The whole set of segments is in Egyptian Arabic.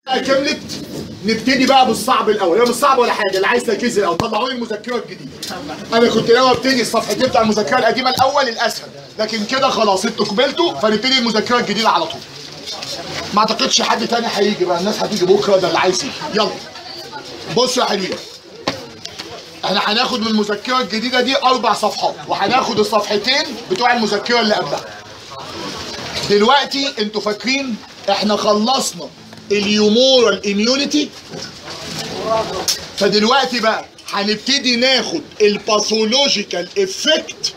كملت نبتدي بقى بالصعب الاول هي مش صعب ولا حاجه اللي عايز تركيز الاول طلعوا لي المذكره الجديده انا كنت ناوي ابتدي الصفحتين بتاع المذكره القديمه الاول الاسهل لكن كده خلاص انتوا كملتوا فنبتدي المذكره الجديده على طول ما اعتقدش حد تاني هيجي بقى الناس هتيجي بكره ده اللي عايز يجي يلا بصوا يا حلوين احنا هناخد من المذكره الجديده دي اربع صفحات وهناخد الصفحتين بتوع المذكره اللي قبلها دلوقتي انتوا فاكرين احنا خلصنا اليومورال اميونيتي فدلوقتي بقى هنبتدي ناخد الباثولوجيكال افكت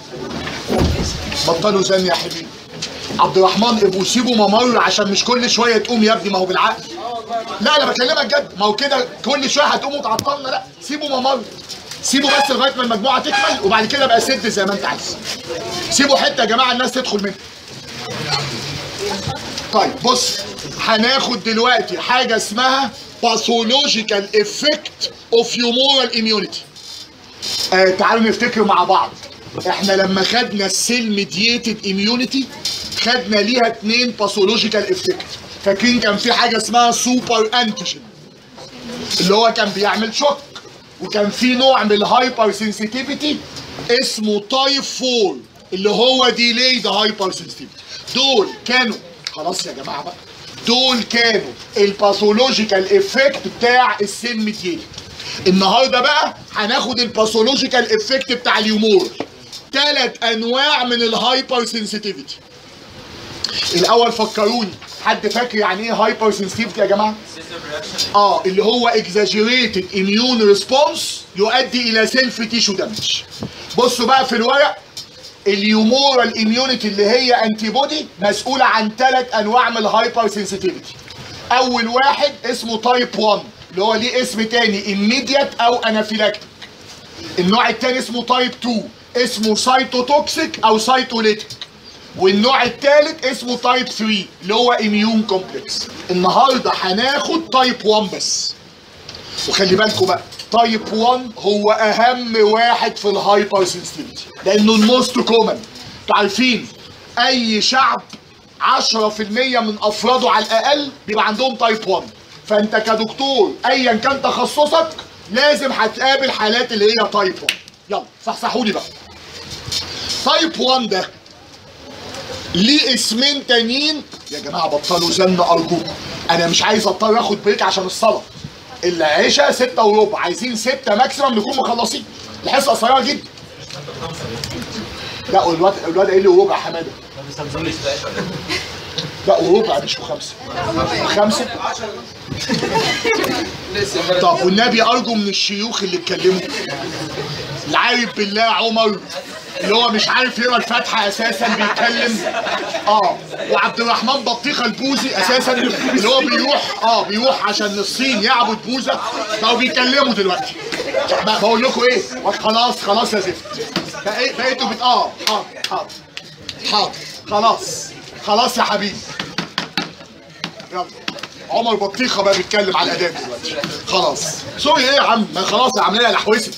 بطلوا زن يا حبيبي عبد الرحمن ابو سيبه ممر عشان مش كل شويه تقوم يا ابني ما هو بالعقل لا انا بكلمك جد ما هو كده كل شويه هتقوم وتعطلنا لا سيبه ممر سيبه بس لغايه ما المجموعه تكمل وبعد كده بقى سد زي ما انت عايز سيبوا حته يا جماعه الناس تدخل منها طيب بص هناخد دلوقتي حاجه اسمها باثولوجيكال افكت اوف يومورال اميونيتي آه تعالوا نفتكر مع بعض احنا لما خدنا السيل ميدييتد اميونيتي خدنا ليها اتنين باثولوجيكال افكت فاكرين كان في حاجه اسمها سوبر انتيجين اللي هو كان بيعمل شوك وكان في نوع من الهايبر سنسيتيفيتي اسمه تايب 4 اللي هو ديليد هايبر سنسيتيفيتي دول كانوا خلاص يا جماعه بقى دول كانوا الباثولوجيكال افكت بتاع السيل ميدييتد النهارده بقى هناخد الباثولوجيكال افكت بتاع اليومور ثلاث انواع من الهايبر سنسيتيفيتي الاول فكروني حد فاكر يعني ايه هايبر سنسيتيفيتي يا جماعه اه اللي هو اكزاجيريتد اميون ريسبونس يؤدي الى سيلف تيشو دامج بصوا بقى في الورق اليومورال اميونيتي اللي هي انتي بودي مسؤوله عن ثلاث انواع من الهايبر سنسيتيفيتي اول واحد اسمه تايب 1 اللي هو ليه اسم تاني immediate او انافيلاكتيك النوع التاني اسمه تايب 2 اسمه سايتوتوكسيك او سايتوليتيك والنوع الثالث اسمه تايب 3 اللي هو اميون كومبلكس النهارده هناخد تايب 1 بس وخلي بالكم بقى تايب 1 هو اهم واحد في الهايبر سنسيتيفيتي لانه الموست كومن انتوا عارفين اي شعب 10% من افراده على الاقل بيبقى عندهم تايب 1 فانت كدكتور ايا كان تخصصك لازم هتقابل حالات اللي هي تايب 1 يلا صحصحوا لي بقى تايب 1 ده ليه اسمين تانيين يا جماعه بطلوا زن ارجوكم انا مش عايز اضطر اخد بريك عشان الصلاه العشاء ستة وربع عايزين ستة ماكسيمم نكون مخلصين الحصه قصيره جدا لا والواد الواد قايل لي وربع حماده لا وربع مش وخمسه خمسه طب والنبي ارجو من الشيوخ اللي اتكلموا العارف بالله عمر اللي هو مش عارف يقرا الفاتحه اساسا بيتكلم اه وعبد الرحمن بطيخه البوزي اساسا اللي هو بيروح اه بيروح عشان الصين يعبد بوذا بقوا بيكلموا دلوقتي بقى بقول لكم ايه خلاص خلاص يا زفت بقيت بقيتوا بت اه حاضر حاضر حاضر خلاص خلاص يا حبيبي يلا عمر بطيخه بقى بيتكلم على الاداب دلوقتي خلاص سوري ايه يا عم ما خلاص العمليه لحوست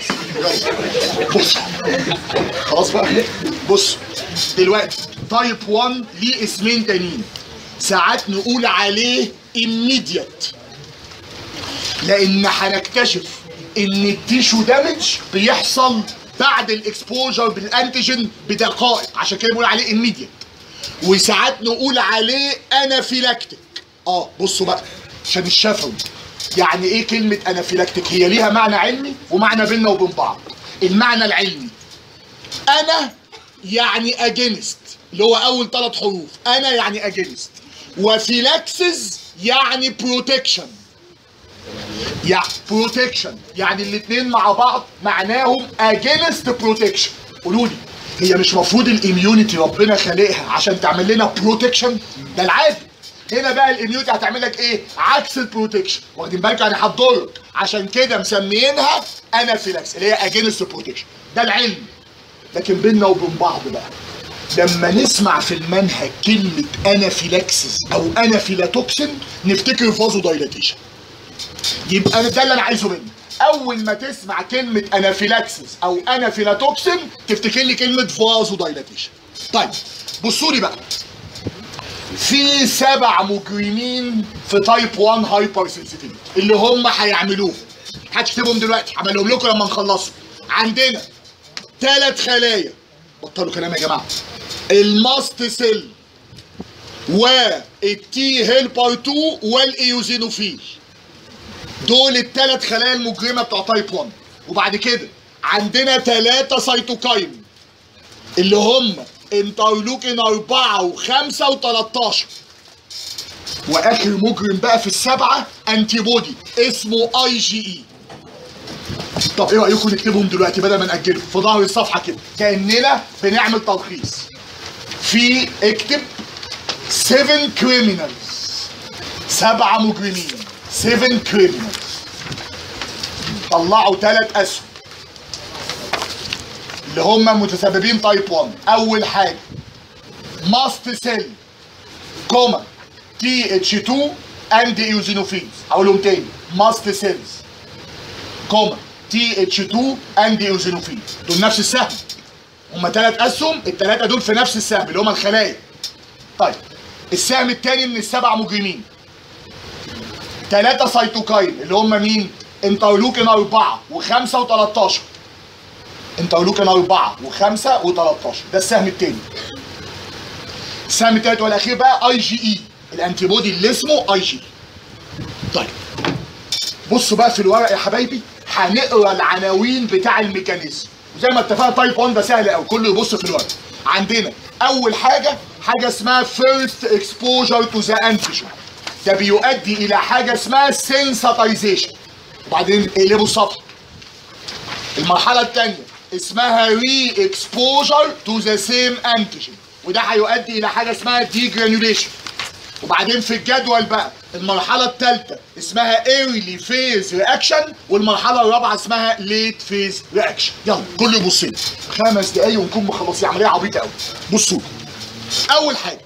بص خلاص بقى بص دلوقتي تايب 1 ليه اسمين تانيين ساعات نقول عليه immediate لان هنكتشف ان التيشو دامج بيحصل بعد الاكسبوجر بالانتيجين بدقائق عشان كده بنقول عليه immediate وساعات نقول عليه انافيلاكتيك اه بصوا بقى عشان الشفوي يعني ايه كلمة انافيلاكتيك هي ليها معنى علمي ومعنى بيننا وبين بعض المعنى العلمي انا يعني اجينست اللي هو اول ثلاث حروف انا يعني اجينست وفيلاكسز يعني بروتكشن يعني بروتكشن يعني الاثنين مع بعض معناهم اجينست بروتكشن قولوا لي هي مش مفروض الاميونيتي ربنا خالقها عشان تعمل لنا بروتكشن ده العادي هنا بقى الاميونيتي هتعمل لك ايه عكس البروتكشن واخدين بالكم يعني هتضرك عشان كده مسميينها انافيلاكس اللي هي اجينست بروتكشن ده العلم لكن بيننا وبين بعض بقى لما نسمع في المنهج كلمة انافيلاكسس او انافيلاتوكسين نفتكر فازو دايلاتيشن يبقى ده اللي انا عايزه منك اول ما تسمع كلمة انافيلاكسس او انافيلاتوكسين تفتكر لي كلمة فازو دايلاتيشن طيب بصوا لي بقى في سبع مجرمين في تايب 1 هايبر سنسيتيفيتي اللي هم هيعملوه هتكتبهم دلوقتي هعملهم لكم لما نخلصوا عندنا ثلاث خلايا بطلوا كلام يا جماعه الماست سيل والتي هيلبر 2 والايوزينوفيل دول الثلاث خلايا المجرمه بتوع تايب 1 وبعد كده عندنا ثلاثه سيتوكاين اللي هم انترلوكين 4 و5 و13 واخر مجرم بقى في السبعه انتي بودي اسمه اي جي اي طب ايه رايكم نكتبهم دلوقتي بدل ما ناجلهم في ظهر الصفحه كده كاننا بنعمل تلخيص في اكتب 7 كريمينالز سبعه مجرمين 7 كريمينالز طلعوا ثلاث اسهم اللي هم متسببين تايب 1 اول حاجه ماست سيل كوما تي اتش 2 اند ايوزينوفيلز هقولهم تاني ماست سيلز كوما تي اتش 2 اند ايوزينوفيلز دول نفس السهم هم ثلاث اسهم الثلاثه دول في نفس السهم اللي هم الخلايا طيب السهم الثاني من السبع مجرمين ثلاثه سيتوكاين اللي هم مين انترلوكين 4 و5 و13 انترلوكين 4 و5 و13 ده السهم الثاني السهم الثالث والاخير بقى اي جي اي الانتي بودي اللي اسمه اي جي طيب بصوا بقى في الورق يا حبايبي هنقرا العناوين بتاع الميكانيزم زي ما اتفقنا تايب 1 ده سهل قوي كله يبص في الورق عندنا اول حاجه حاجه اسمها فيرست اكسبوجر تو ذا انتيجين ده بيؤدي الى حاجه اسمها سensitization وبعدين اقلبوا الصفحه المرحله الثانيه اسمها ري اكسبوجر تو ذا سيم انتيجين وده هيؤدي الى حاجه اسمها دي جرانيوليشن وبعدين في الجدول بقى المرحله الثالثه اسمها ايرلي فيز رياكشن والمرحله الرابعه اسمها ليت فيز رياكشن يلا كله يبص لي خمس دقايق ونكون مخلصين عمليه عبيطه قوي بصوا اول حاجه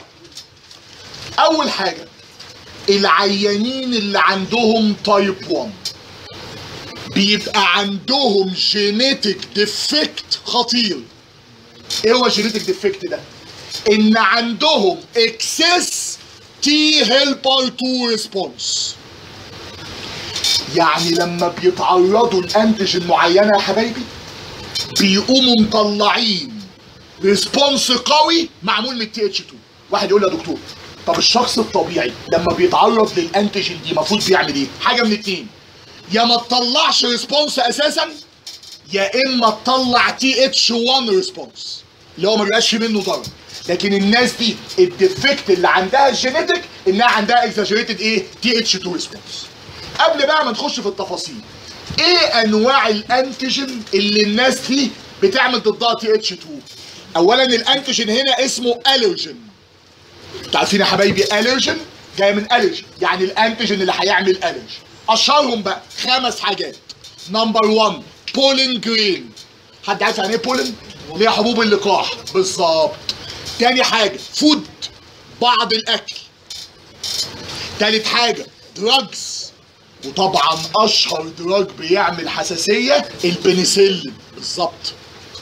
اول حاجه العيانين اللي عندهم تايب 1 بيبقى عندهم جينيتك ديفكت خطير ايه هو جينيتك ديفكت ده ان عندهم اكسس تي هيلبر 2 ريسبونس يعني لما بيتعرضوا لانتيجين معينه يا حبايبي بيقوموا مطلعين ريسبونس قوي معمول من التي اتش 2 واحد يقول لي يا دكتور طب الشخص الطبيعي لما بيتعرض للانتيجين دي المفروض بيعمل ايه حاجه من اتنين يا ما تطلعش ريسبونس اساسا يا اما تطلع تي اتش 1 ريسبونس اللي هو ما بيبقاش منه ضرر لكن الناس دي الديفكت اللي عندها الجينيتك انها عندها اكزاجريتد ايه تي اتش 2 ريسبونس قبل بقى ما نخش في التفاصيل ايه انواع الانتيجين اللي الناس دي بتعمل ضدها تي اتش 2 اولا الانتيجين هنا اسمه الرجين انتوا عارفين يا حبايبي الرجين جاي من الرجين يعني الانتيجين اللي هيعمل الرجين اشهرهم بقى خمس حاجات نمبر 1 بولين جرين حد عارف يعني ايه بولين؟ اللي هي حبوب اللقاح بالظبط تاني حاجه فود بعض الاكل تالت حاجه دراجز وطبعا اشهر دراج بيعمل حساسيه البنسلين بالظبط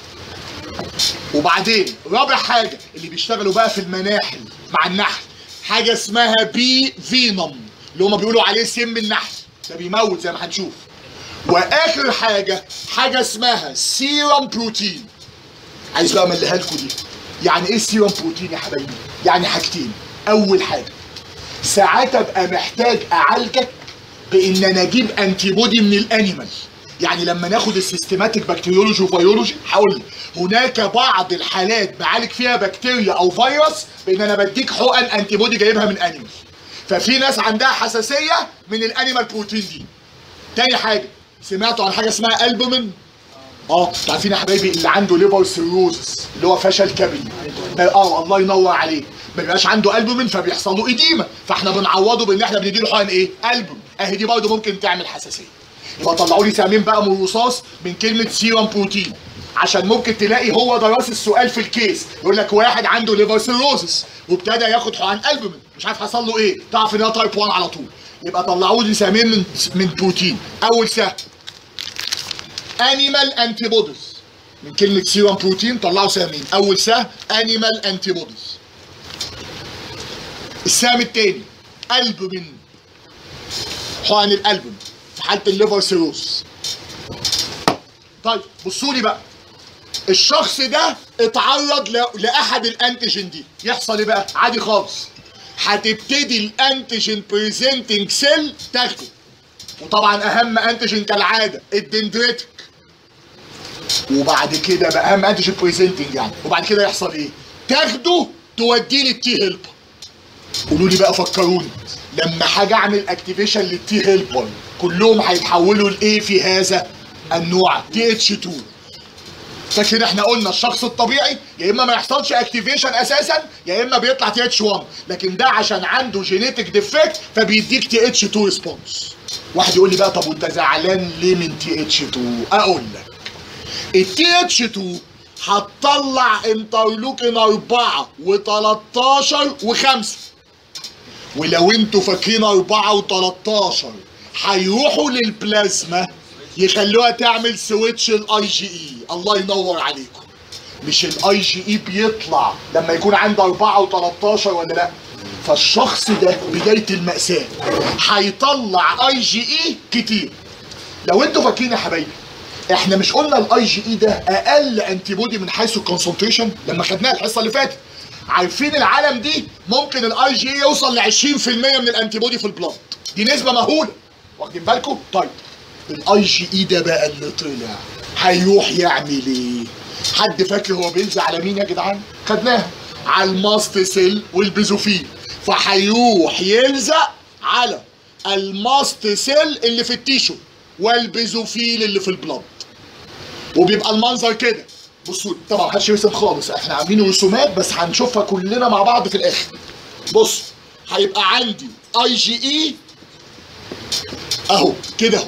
وبعدين رابع حاجه اللي بيشتغلوا بقى في المناحل مع النحل حاجه اسمها بي فينوم اللي هما بيقولوا عليه سم النحل ده بيموت زي ما هنشوف واخر حاجه حاجه اسمها سيرم بروتين عايز بقى امليها لكم دي يعني ايه سيرم بروتين يا حبايبي يعني حاجتين اول حاجه ساعات ابقى محتاج اعالجك بان انا اجيب انتي بودي من الانيمال يعني لما ناخد السيستماتيك بكتيريولوجي وفيولوجي هقول لك هناك بعض الحالات بعالج فيها بكتيريا او فيروس بان انا بديك حقن انتي بودي جايبها من انيمال ففي ناس عندها حساسيه من الانيمال بروتين دي تاني حاجه سمعتوا عن حاجه اسمها البومين اه انتوا عارفين يا حبايبي اللي عنده ليفر سيروزس اللي هو فشل كبدي اه الله ينور عليك ما بيبقاش عنده البومين فبيحصل له اديمه فاحنا بنعوضه بان احنا بنديله حقن ايه البوم اهي دي برضه ممكن تعمل حساسيه يبقى طلعوا لي سهمين بقى من الرصاص من كلمه سيرم بروتين عشان ممكن تلاقي هو ده راس السؤال في الكيس يقول لك واحد عنده ليفر سيروزس وابتدى ياخد حقن البومين مش عارف حصل له ايه تعرف ان هو تايب 1 على طول يبقى طلعوا لي سهمين من من بروتين اول سهم انيمال انتي بوديز من كلمه سيرم بروتين طلعوا سهمين اول سهم انيمال انتي بوديز السهم التاني البومين حقن الالبوم في حاله الليفر سيروس طيب بصوا لي بقى الشخص ده اتعرض ل- لاحد الانتيجين دي يحصل ايه بقى عادي خالص هتبتدي الانتيجين بريزنتنج سيل تاخده وطبعا اهم انتيجين كالعاده الدندريتك وبعد كده بقى اهم انتيجين بريزنتنج يعني وبعد كده يحصل ايه تاخده توديه للتي هيلبر قولوا لي بقى فكروني لما حاجه اعمل اكتيفيشن للتي هيلبر كلهم هيتحولوا لايه في هذا النوع تي اتش 2 فاكر احنا قلنا الشخص الطبيعي يا اما ما يحصلش اكتيفيشن اساسا يا اما بيطلع تي اتش 1 لكن ده عشان عنده جينيتك ديفكت فبيديك تي اتش 2 ريسبونس واحد يقول لي بقى طب وانت زعلان ليه من تي اتش 2 اقول لك التي اتش 2 هتطلع انترلوكين 4 و13 و5 ولو انتوا فاكرين 4 و13 هيروحوا للبلازما يخلوها تعمل سويتش الاي جي اي الله ينور عليكم مش الاي جي اي بيطلع لما يكون عنده 4 و13 ولا لا فالشخص ده بدايه الماساه هيطلع اي جي اي كتير لو انتوا فاكرين يا حبايبي احنا مش قلنا الاي جي اي ده اقل انتي بودي من حيث الكونسنتريشن لما خدناها الحصه اللي فاتت عارفين العالم دي ممكن الاي جي اي يوصل ل 20% من الانتي بودي في البلاد دي نسبه مهوله واخدين بالكم طيب الاي جي اي ده بقى اللي طلع هيروح يعمل ايه حد فاكر هو بيلزق على مين يا جدعان خدناها على الماست سيل والبيزوفيل فهيروح يلزق على الماست سيل اللي في التيشو والبيزوفيل اللي في البلد وبيبقى المنظر كده بصوا طبعا محدش يرسم خالص احنا عاملين رسومات بس هنشوفها كلنا مع بعض في الاخر بص هيبقى عندي اي جي اي اهو كده اهو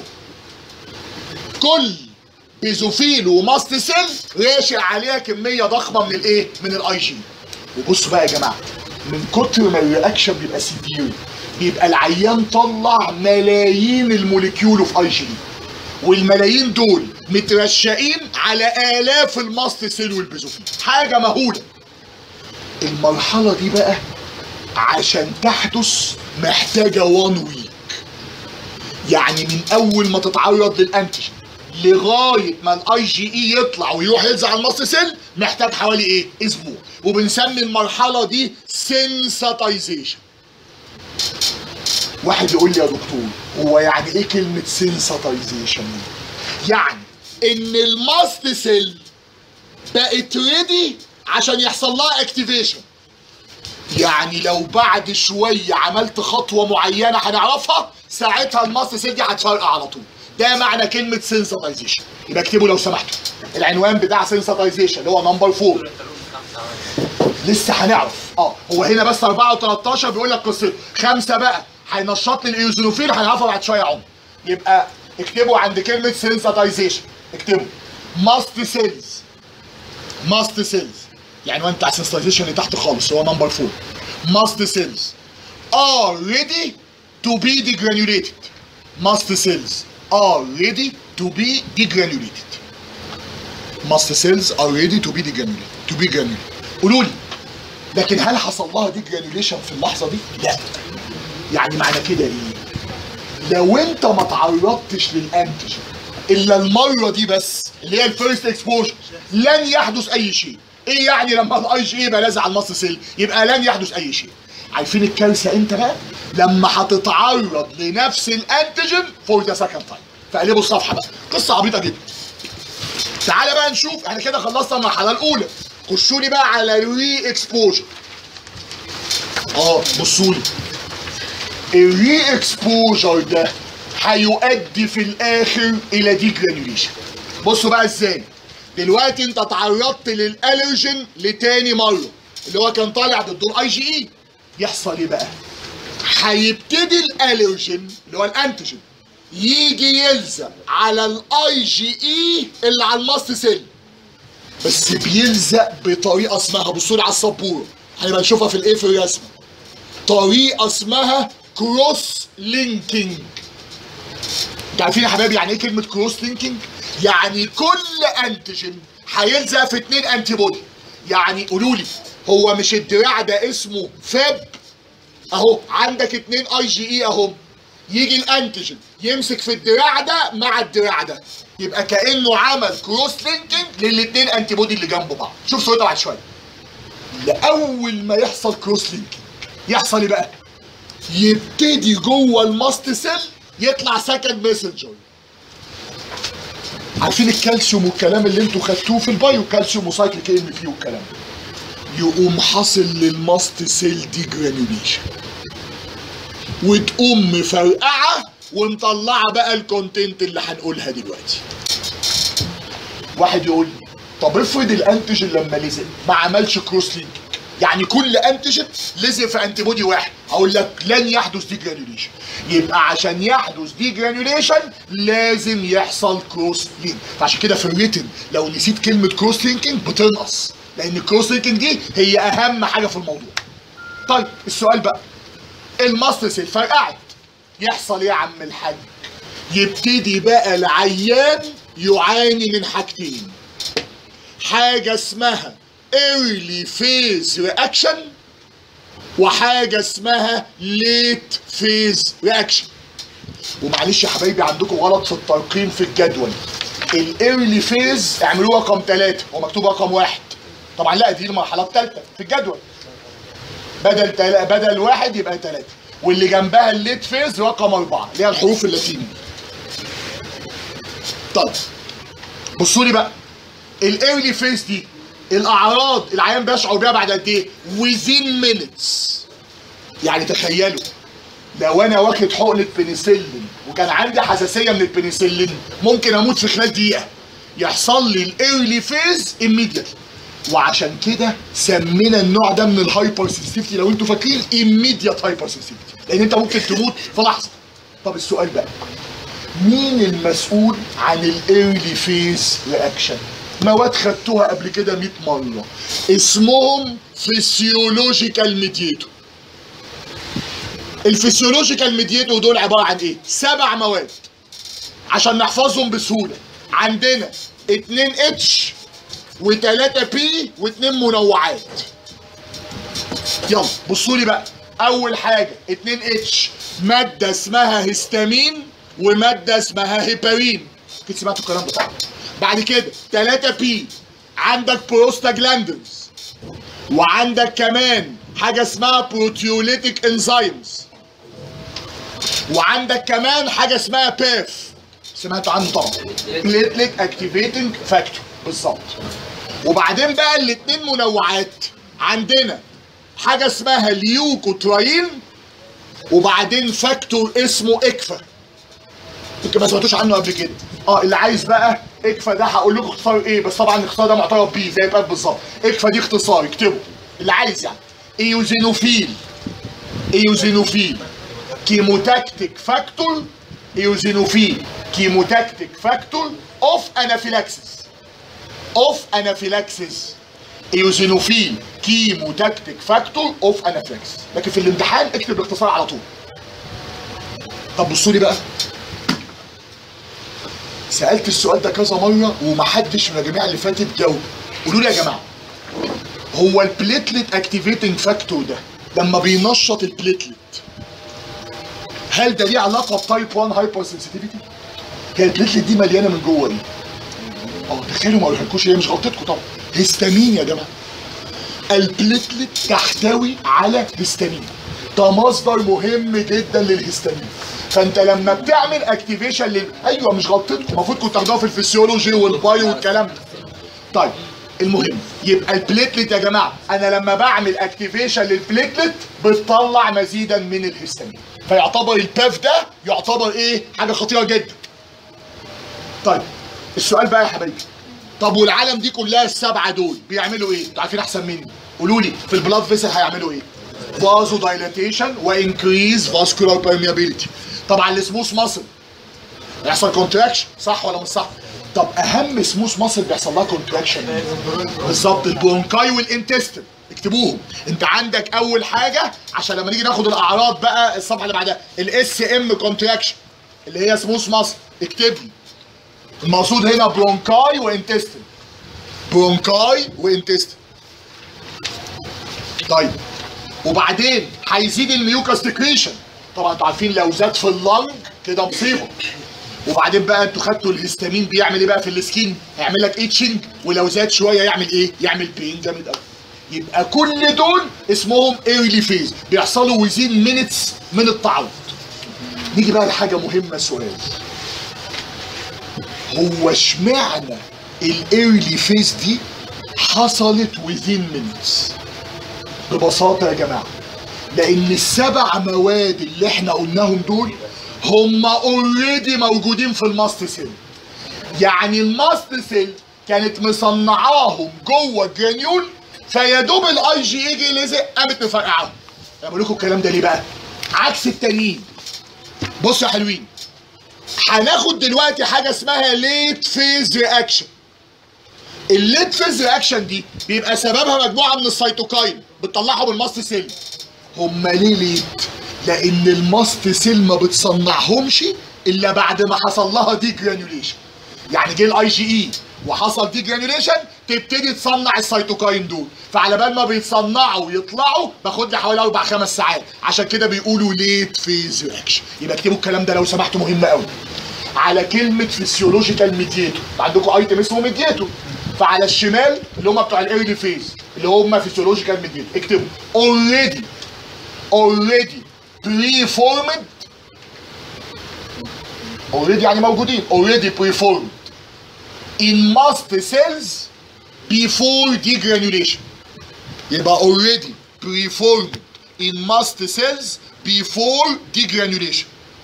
كل بيزوفيل وماست سيل راشق عليها كميه ضخمه من الايه من الاي جي وبصوا بقى يا جماعه من كتر ما الرياكشن بيبقى سيفير بيبقى العيان طلع ملايين الموليكيول في اي جي والملايين دول مترشقين على الاف الماست سيل والبيزوفيل حاجه مهوله المرحله دي بقى عشان تحدث محتاجه وان ويك يعني من اول ما تتعرض للانتيجين لغايه ما الاي جي اي يطلع ويروح يلزق على الماست سيل محتاج حوالي ايه اسبوع وبنسمي المرحله دي سنساتايزيشن واحد يقول لي يا دكتور هو يعني ايه كلمه سنساتايزيشن يعني ان الماست سيل بقت ريدي عشان يحصل لها اكتيفيشن يعني لو بعد شويه عملت خطوه معينه هنعرفها ساعتها الماست سيل دي هتفرقع على طول ده معنى كلمه سنساتايزيشن يبقى اكتبوا لو سمحتوا العنوان بتاع سنساتايزيشن اللي هو نمبر 4 لسه هنعرف اه هو هنا بس 4 و13 بيقول لك قصته خمسه بقى هينشط لي الايوزينوفيل هنعرفها بعد شويه عمر يبقى اكتبوا عند كلمه سنساتايزيشن اكتبوا ماست سيلز ماست سيلز يعني وانت على السنساتايزيشن اللي تحت خالص هو نمبر 4 ماست سيلز are ready to be degranulated mast cells are ready to be degranulated mast cells are ready to be degranulated to be granulated قولوا لي لكن هل حصل لها دي جرانيوليشن في اللحظه دي؟ لا يعني معنى كده ايه؟ لو انت ما تعرضتش للانتيجين الا المره دي بس اللي هي الفيرست اكسبوجر لن يحدث اي شيء ايه يعني لما الاي جي يبقى لازق على المصل سيل يبقى لن يحدث اي شيء عارفين الكارثه امتى بقى لما هتتعرض لنفس الانتيجين فور ذا سكند تايم فقلبوا الصفحه بقى قصه عبيطه جدا تعالى بقى نشوف احنا كده خلصنا المرحله الاولى خشوا لي بقى على الري اكسبوجر اه بصوا لي الري اكسبوجر ده هيؤدي في الاخر الى دي جرانيوليشن بصوا بقى ازاي دلوقتي انت تعرضت للالرجين لتاني مره اللي هو كان طالع ضد الاي جي اي يحصل ايه بقى هيبتدي الالرجين اللي هو الانتيجين يجي يلزق على الاي جي اي اللي على الماست سيل بس بيلزق بطريقه اسمها بصوا لي على السبوره هنبقى نشوفها في الايه في الرسمه طريقه اسمها كروس لينكينج انتوا عارفين يا حبايبي يعني ايه كلمه كروس لينكينج يعني كل انتيجين هيلزق في اتنين انتي بودي يعني قولوا لي هو مش الدراع ده اسمه فاب اهو عندك اتنين اي جي اي اهم يجي الانتيجين يمسك في الدراع ده مع الدراع ده يبقى كانه عمل كروس لينكينج للاتنين انتي بودي اللي جنب بعض شوف صورتها بعد شويه لاول ما يحصل كروس لينكينج يحصل ايه بقى يبتدي جوه الماست سيل يطلع سكند ميسنجر عارفين الكالسيوم والكلام اللي انتوا خدتوه في البايو كالسيوم وسايكليك ام في والكلام ده يقوم حاصل للماست سيل دي جرانيوليشن وتقوم مفرقعه ومطلعه بقى الكونتنت اللي هنقولها دلوقتي واحد يقول لي طب افرض الانتيجين لما لزق ما عملش كروس لينك يعني كل انتيجين لزق في انتي بودي واحد اقول لك لن يحدث دي جرانيوليشن يبقى عشان يحدث دي جرانيوليشن لازم يحصل كروس لينك فعشان كده في الريتن لو نسيت كلمه كروس لينكينج بتنقص لان الكروس لينكينج دي هي اهم حاجه في الموضوع طيب السؤال بقى الماستر سيل فرقعت يحصل ايه يا عم الحاج يبتدي بقى العيان يعاني من حاجتين حاجة اسمها early phase reaction وحاجة اسمها late phase reaction ومعلش يا حبايبي عندكم غلط في الترقيم في الجدول الايرلي فيز اعملوه رقم ثلاثة ومكتوب رقم واحد طبعا لا دي المرحلة الثالثة في الجدول بدل تل... بدل واحد يبقى ثلاثة واللي جنبها الليت فيز رقم أربعة اللي هي الحروف اللاتيني طيب بصوا لي بقى الايرلي فيز دي الاعراض العيان بيشعر بيها بعد قد ايه؟ within minutes يعني تخيلوا لو انا واخد حقنه بنسلين وكان عندي حساسيه من البنسلين ممكن اموت في خلال دقيقه يحصل لي الايرلي فيز immediately وعشان كده سمينا النوع ده من الهايبر سنسيتيفيتي لو انتوا فاكرين immediate هايبر سنسيتيفيتي لان انت ممكن تموت في لحظه طب السؤال بقى مين المسؤول عن الايرلي فيز رياكشن مواد خدتوها قبل كده 100 مره اسمهم فيسيولوجيكال ميديتور الفسيولوجيكال ميديتور دول عباره عن ايه سبع مواد عشان نحفظهم بسهوله عندنا 2 اتش و3 بي و2 منوعات يلا بصوا لي بقى اول حاجه 2 اتش ماده اسمها هيستامين وماده اسمها هيبارين اكيد سمعتوا الكلام ده طبعا بعد كده 3 بي عندك بروستاجلاندنز وعندك كمان حاجه اسمها بروتيوليتيك انزيمز وعندك كمان حاجه اسمها بيف سمعتوا عنه طبعا بليتليت اكتيفيتنج فاكتور بالظبط وبعدين بقى الاثنين منوعات عندنا حاجه اسمها ليوكوتراين وبعدين فاكتور اسمه اكفا يمكن ما سمعتوش عنه قبل كده اه اللي عايز بقى اكفا ده هقول لكم اختصار ايه بس طبعا الاختصار ده معترف بيه زي باب بالظبط اكفا دي اختصار اكتبه اللي عايز يعني ايوزينوفيل ايوزينوفيل كيموتاكتيك فاكتور ايوزينوفيل كيموتاكتيك فاكتور اوف انافيلاكسيس اوف انافيلاكسيس ايوزينوفيل كيموتاكتيك فاكتور اوف انافيلاكسيس لكن في الامتحان اكتب الاختصار على طول طب بصوا لي بقى سالت السؤال ده كذا مره ومحدش من الجماعه اللي فاتت جاوب قولوا لي يا جماعه هو البليتلت اكتيفيتنج فاكتور ده لما بينشط البليتلت هل ده ليه علاقه بتايب 1 هايبر سنسيتيفيتي؟ هي البليتلت دي مليانه من جوه ايه؟ اه تخيلوا ما اقولهالكوش هي مش غلطتكم طبعا هيستامين يا جماعه البليتلت تحتوي على هيستامين ده مصدر مهم جدا للهيستامين فانت لما بتعمل اكتيفيشن لل... ايوه مش غلطتكم المفروض كنت تاخدوها في الفسيولوجي والبايو والكلام ده طيب المهم يبقى البليتلت يا جماعه انا لما بعمل اكتيفيشن للبليتلت بتطلع مزيدا من الهيستامين فيعتبر الباف ده يعتبر ايه حاجه خطيره جدا طيب السؤال بقى يا حبايبي طب والعالم دي كلها السبعه دول بيعملوا ايه انتوا عارفين احسن مني قولوا لي في البلاد فيسل هيعملوا ايه فازو دايلاتيشن وانكريز فاسكولار بيرميابيلتي طبعا السموث ماسل يحصل كونتراكشن صح ولا مش صح طب اهم سموث ماسل بيحصل لها كونتراكشن بالظبط البرونكاي والانتستين اكتبوهم انت عندك اول حاجه عشان لما نيجي ناخد الاعراض بقى الصفحه اللي بعدها الاس ام كونتراكشن اللي هي سموث ماسل اكتب لي المقصود هنا برونكاي وانتستين برونكاي وانتستين طيب وبعدين هيزيد الميوكاس سكريشن طبعا انتوا عارفين لو زاد في اللنج كده مصيبه وبعدين بقى انتوا خدتوا الهستامين بيعمل ايه بقى في السكين هيعمل لك ايتشنج ولو زاد شويه يعمل ايه يعمل بين جامد قوي يبقى كل دول اسمهم ايرلي فيز بيحصلوا ويزين مينتس من التعوض نيجي بقى لحاجه مهمه سؤال هو اشمعنى الايرلي فيز دي حصلت within minutes ببساطه يا جماعه لان السبع مواد اللي احنا قلناهم دول هم اوريدي موجودين في الماست سيل يعني الماست سيل كانت مصنعاهم جوه الجرانيول فيا دوب الاي جي اي جي لزق قامت مفرقعاهم انا بقول لكم الكلام ده ليه بقى عكس التانيين بصوا يا حلوين هناخد دلوقتي حاجه اسمها ليت فيز رياكشن الليت فيز رياكشن دي بيبقى سببها مجموعه من السيتوكاين بتطلعهم الماست سيل هم ليه ليت لان الماست سيل ما بتصنعهمش الا بعد ما حصل لها دي جرانيوليشن يعني جه الاي جي اي وحصل دي جرانيوليشن تبتدي تصنع السيتوكاين دول فعلى بال ما بيتصنعوا ويطلعوا باخد لي حوالي اربع خمس ساعات عشان كده بيقولوا ليت فيز رياكشن يبقى اكتبوا الكلام ده لو سمحتوا مهم قوي على كلمه فيسيولوجيكال ميدياتور عندكم ايتم اسمه ميدياتور فعلى الشمال اللي هم بتوع الايرلي فيز اللي هم فيسيولوجيكال ميدياتور اكتبوا اوريدي اوريدي بري فورمد اوريدي يعني موجودين اوريدي بري فورمد in mast cells before degranulation يبقى already preformed in mast cells before degranulation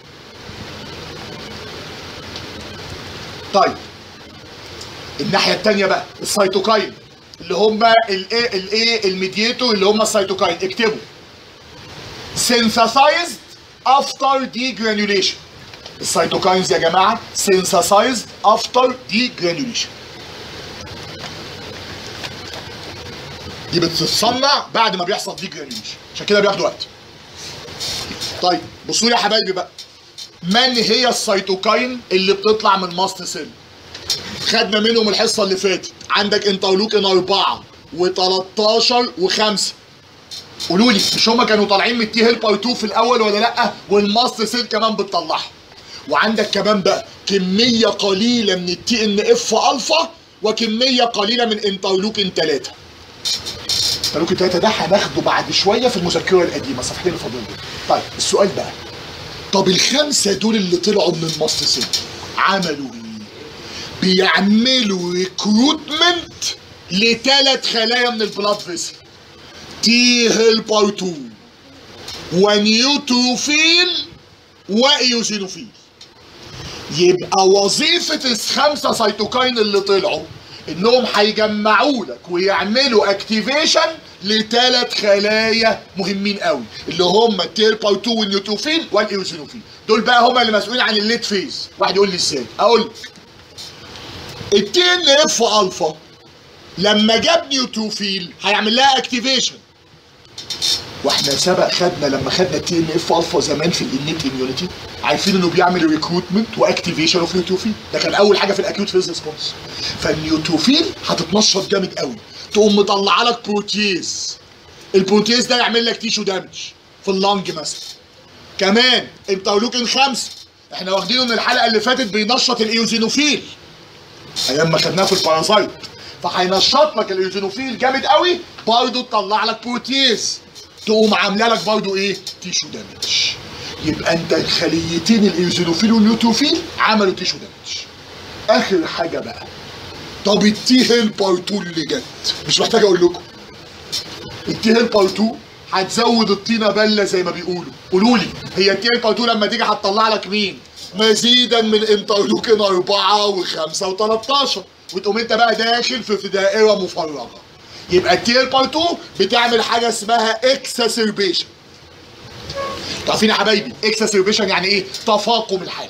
طيب الناحية التانية بقى السيتوكاين اللي هم الايه الايه الميدياتور اللي هم السيتوكاين اكتبوا synthesized after degranulation السيتوكاينز يا جماعه synthesized after degranulation دي بتتصنع بعد ما بيحصل degranulation عشان كده بياخد وقت طيب بصوا لي يا حبايبي بقى من هي السيتوكاين اللي بتطلع من ماست سيل خدنا منهم الحصه اللي فاتت عندك انترلوكين 4 و13 و5 قولوا لي مش هما كانوا طالعين من التي هيلبر 2 في الاول ولا لا والماست سيل كمان بتطلعها وعندك كمان بقى كميه قليله من التي ان اف الفا وكميه قليله من انترلوكين 3 انترلوكين 3 ده هناخده بعد شويه في المذكره القديمه الصفحتين اللي فاضلين دول طيب السؤال بقى طب الخمسه دول اللي طلعوا من الماست سيل عملوا ايه بيعملوا ريكروتمنت لثلاث خلايا من البلاد فيسل تي هيلبر 2 ونيوتروفيل وايوزينوفيل يبقى وظيفة الخمسة سيتوكاين اللي طلعوا انهم هيجمعوا لك ويعملوا اكتيفيشن لثلاث خلايا مهمين قوي اللي هم التيربا 2 والنيوتروفيل والايوزينوفيل دول بقى هم اللي مسؤولين عن الليت فيز واحد يقول لي ازاي اقول لك التي ان اف الفا لما جاب نيوتروفيل هيعمل لها اكتيفيشن واحنا سبق خدنا لما خدنا التي ان اف الفا زمان في الانيت اميونيتي عارفين انه بيعمل ريكروتمنت واكتيفيشن اوف نيوتروفيل ده كان اول حاجه في الاكيوت فيز ريسبونس فالنيوتروفيل هتتنشط جامد قوي تقوم مطلعه لك بروتيز البروتيز ده يعمل لك تيشو دامج في اللنج مثلا كمان انترلوكين خمسه احنا واخدينه من الحلقه اللي فاتت بينشط الايوزينوفيل ايام ما خدناه في البارازايت فهينشط لك الايوزينوفيل جامد قوي برضه تطلع لك بروتيز تقوم عامله لك برضه ايه تيشو دامج يبقى انت الخليتين الايوزينوفيل والنيوتروفيل عملوا تيشو دامج اخر حاجه بقى طب التي هيلبر 2 اللي جت مش محتاج اقول لكم التي هيلبر 2 هتزود الطينه بله زي ما بيقولوا قولوا لي هي التي هيلبر 2 لما تيجي هتطلع لك مين مزيدا من انترلوكين 4 و5 و13 وتقوم انت بقى داخل في في دائره مفرغه يبقى التير بار 2 بتعمل حاجه اسمها اكساسربيشن عارفين يا حبايبي اكساسربيشن يعني ايه تفاقم الحاله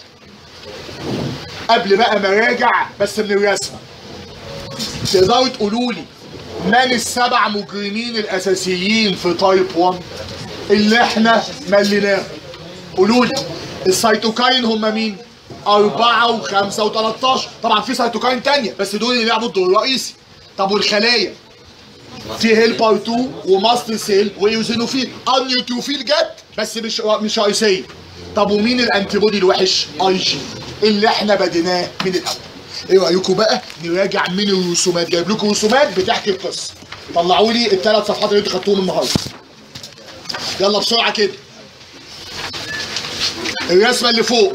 قبل بقى ما راجع بس من الرسمه تقدروا تقولوا لي من السبع مجرمين الاساسيين في تايب 1 اللي احنا مليناهم قولوا لي السيتوكاين هم مين؟ أربعة وخمسة وتلاتاشر طبعا في سيتوكاين تانية بس دول اللي لعبوا الدور الرئيسي طب والخلايا تي هيلبر 2 وماست سيل وايوزينوفيل النيوتروفيل جت بس مش مش رئيسيه طب ومين الانتي بودي الوحش اي جي اللي احنا بديناه من الاول ايه رايكم بقى نراجع من الرسومات جايب لكم رسومات بتحكي القصه طلعوا لي الثلاث صفحات اللي انتوا خدتوهم النهارده يلا بسرعه كده الرسمه اللي فوق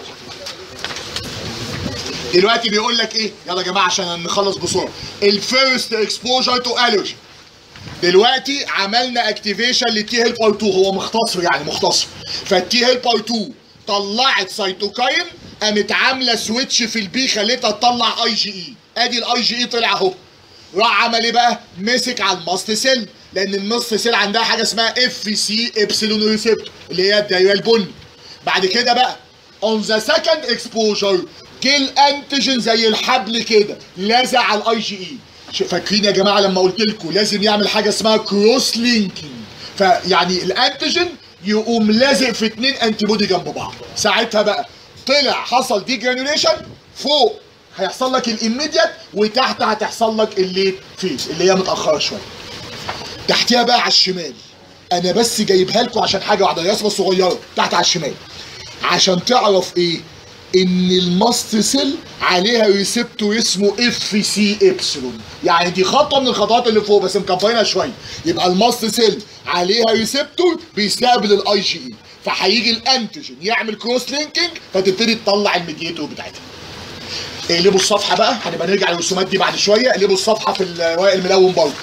دلوقتي بيقول لك ايه يلا يا جماعه عشان نخلص بسرعه الفيرست اكسبوجر تو الرجي دلوقتي عملنا اكتيفيشن للتي هيلبر 2 هو مختصر يعني مختصر فالتي هيلبر 2 طلعت سيتوكاين قامت عامله سويتش في البي خلتها تطلع اي جي اي ادي الاي جي اي طلع اهو راح عمل ايه بقى مسك على الماست سيل لان الماست سيل عندها حاجه اسمها اف سي ابسيلون ريسبتور اللي هي الدايره البني بعد كده بقى اون ذا سكند اكسبوجر جه الانتيجين زي الحبل كده لزق على الاي جي اي فاكرين يا جماعه لما قلت لكم لازم يعمل حاجه اسمها كروس لينكينج فيعني الانتيجين يقوم لازق في اتنين انتي بودي جنب بعض ساعتها بقى طلع حصل دي جرانيوليشن فوق هيحصل لك الاميديت وتحت هتحصل لك الليت فيز اللي هي متاخره شويه تحتيها بقى على الشمال انا بس جايبها لكم عشان حاجه واحده رسمه صغيره تحت على الشمال عشان تعرف ايه ان الماست سيل عليها ريسبتور اسمه اف سي ابسلون يعني دي خطوه من الخطوات اللي فوق بس مكبرينها شويه يبقى الماست سيل عليها ريسبتور بيستقبل الاي جي اي فهيجي الانتيجين يعمل كروس لينكينج فتبتدي تطلع الميديتور بتاعتها اقلبوا الصفحه بقى هنبقى نرجع للرسومات دي بعد شويه اقلبوا الصفحه في الورق الملون برضه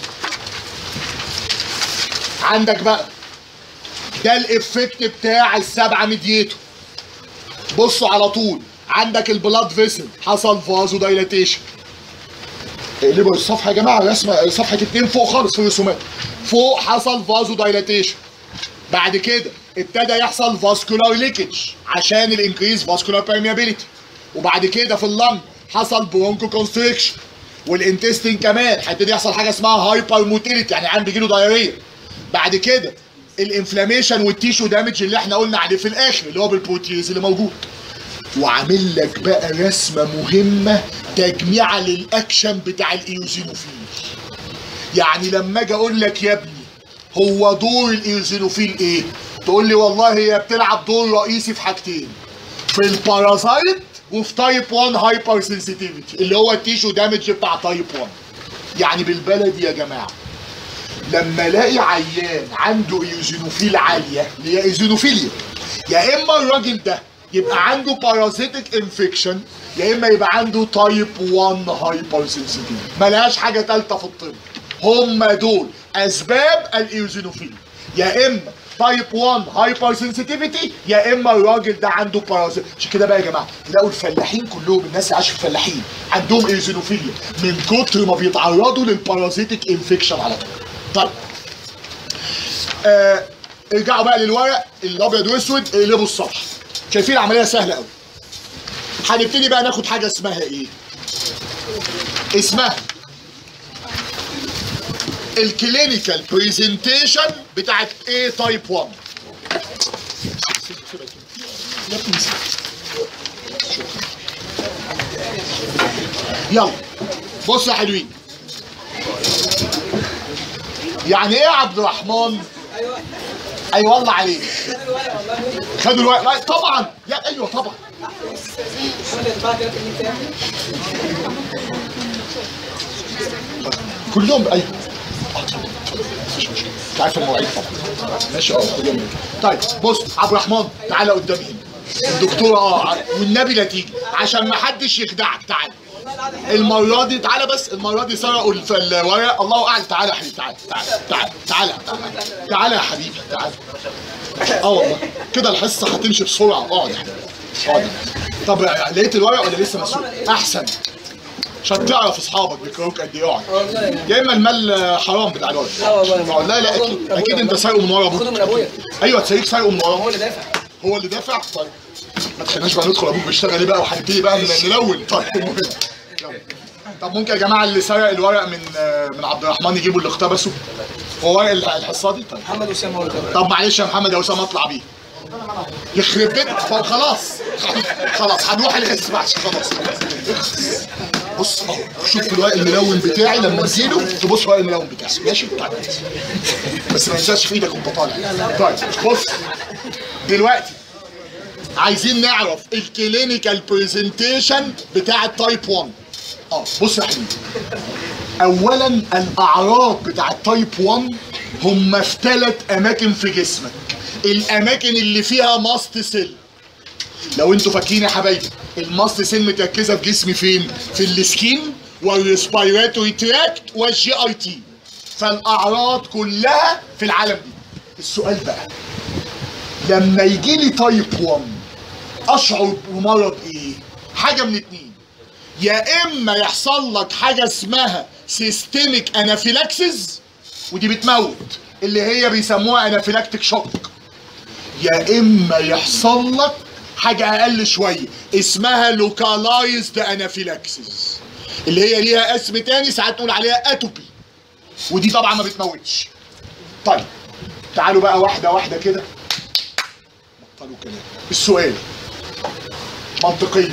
عندك بقى ده الافكت بتاع السبعه ميديتور بصوا على طول عندك البلاد فيسل حصل فازو دايلاتيشن اقلبوا الصفحه يا جماعه رسمه صفحه اتنين فوق خالص في الرسومات فوق حصل فازو دايلاتيشن بعد كده ابتدى يحصل فاسكولار ليكج عشان الانكريز فاسكولار بيرميابيليتي وبعد كده في اللنج حصل برونكو كونستريكشن والانتستين كمان هيبتدي يحصل حاجه اسمها هايبر موتيليتي يعني عم بيجيله دايريه بعد كده الانفلاميشن والتيشو دامج اللي احنا قلنا عليه في الاخر اللي هو بالبروتيز اللي موجود وعامل لك بقى رسمه مهمه تجميعه للاكشن بتاع الايوزينوفيل يعني لما اجي اقول لك يا ابني هو دور الايوزينوفيل ايه تقول لي والله هي بتلعب دور رئيسي في حاجتين في البارازايت وفي تايب 1 هايبر سنسيتيفيتي اللي هو التيشو دامج بتاع تايب 1 يعني بالبلدي يا جماعه لما الاقي عيان عنده ايوزينوفيل عاليه اللي هي ايوزينوفيليا يا اما الراجل ده يبقى عنده بارازيتك انفكشن يا اما يبقى عنده تايب 1 هايبر سنسيتيف ملهاش حاجه ثالثه في الطب هم دول اسباب الايوزينوفيل يا اما تايب 1 هايبر سنسيتيفيتي يا اما الراجل ده عنده بارازيت عشان كده بقى يا جماعه تلاقوا الفلاحين كلهم الناس اللي عايشه في الفلاحين عندهم ايوزينوفيليا من كتر ما بيتعرضوا للبارازيتك انفكشن على طول طيب آه ارجعوا بقى للورق الابيض واسود اقلبوا الصفحه شايفين العمليه سهله قوي هنبتدي بقى ناخد حاجه اسمها ايه اسمها الكلينيكال بريزنتيشن بتاعت ايه تايب 1 يلا بصوا يا حلوين يعني ايه يا عبد الرحمن اي والله عليك خدوا الورق لا طبعا يا ايوه طبعا كلهم ايوه آه، طبعاً. مفيش مشكلة. انت عارف المواعيد طبعا ماشي اه كلهم طيب بص عبد الرحمن تعالى قدامي هنا الدكتوره اه والنبي لا تيجي عشان ما حدش يخدعك تعالى المره دي تعالى بس المره دي سرقوا الف- الورق الله اعلم تعالى يا حبيبي تعالى تعالى تعالى تعالى تعالى تعالى يا حبيبي تعالى اه والله كده الحصه هتمشي بسرعه اقعد يا حبيبي اقعد طب لقيت الورق ولا لسه مسروق احسن عشان تعرف اصحابك بيكرهوك قد ايه اقعد يا اما المال حرام بتاع الورق لا والله. لا لا اكيد اكيد انت سارقه من ورا ابوك خده من ابويا ايوه تلاقيك سارقه من ورا هو اللي دافع هو اللي دافع طيب ما تخليناش بقى ندخل ابوك بيشتغل ايه بقى وهنبتدي بقى ن- نلون طيب المهم يلا. طب ممكن يا جماعه اللي سرق الورق من آه، من عبد الرحمن يجيبوا اللي اقتبسوا هو ورق الح- الحصه دي طيب محمد وسام هو اللي دافع طب معلش يا محمد يا اسامه اطلع بيه يخرب بيت طب خلاص خلاص هنروح الاسم عشان خلاص بص اهو شوف الورق الملون بتاعي لما تجيله تبص الورق الملون بتاعي ماشي طيب بس ما تنساش في ايدك وانت طالع طيب بص دلوقتي عايزين نعرف الكلينيكال برزنتيشن بتاع التايب 1 اه بص يا حبيبي اولا الاعراض بتاع التايب 1 هم في ثلاث اماكن في جسمك الاماكن اللي فيها ماست سيل لو انتوا فاكرين يا حبايبي الماست سيل متركزه في جسمي فين في السكين والريسبيراتوري تراكت والجي اي تي فالاعراض كلها في العالم دي السؤال بقى لما يجي لي تايب 1 اشعر بمرض ايه حاجه من اتنين يا اما يحصل لك حاجه اسمها سيستميك انافيلاكسيس ودي بتموت اللي هي بيسموها انافيلاكتيك شوك يا اما يحصل لك حاجه اقل شويه اسمها لوكالايزد انافيلاكسيس اللي هي ليها اسم تاني ساعات نقول عليها اتوبي ودي طبعا ما بتموتش طيب تعالوا بقى واحده واحده كده بطلوا كلام السؤال منطقيا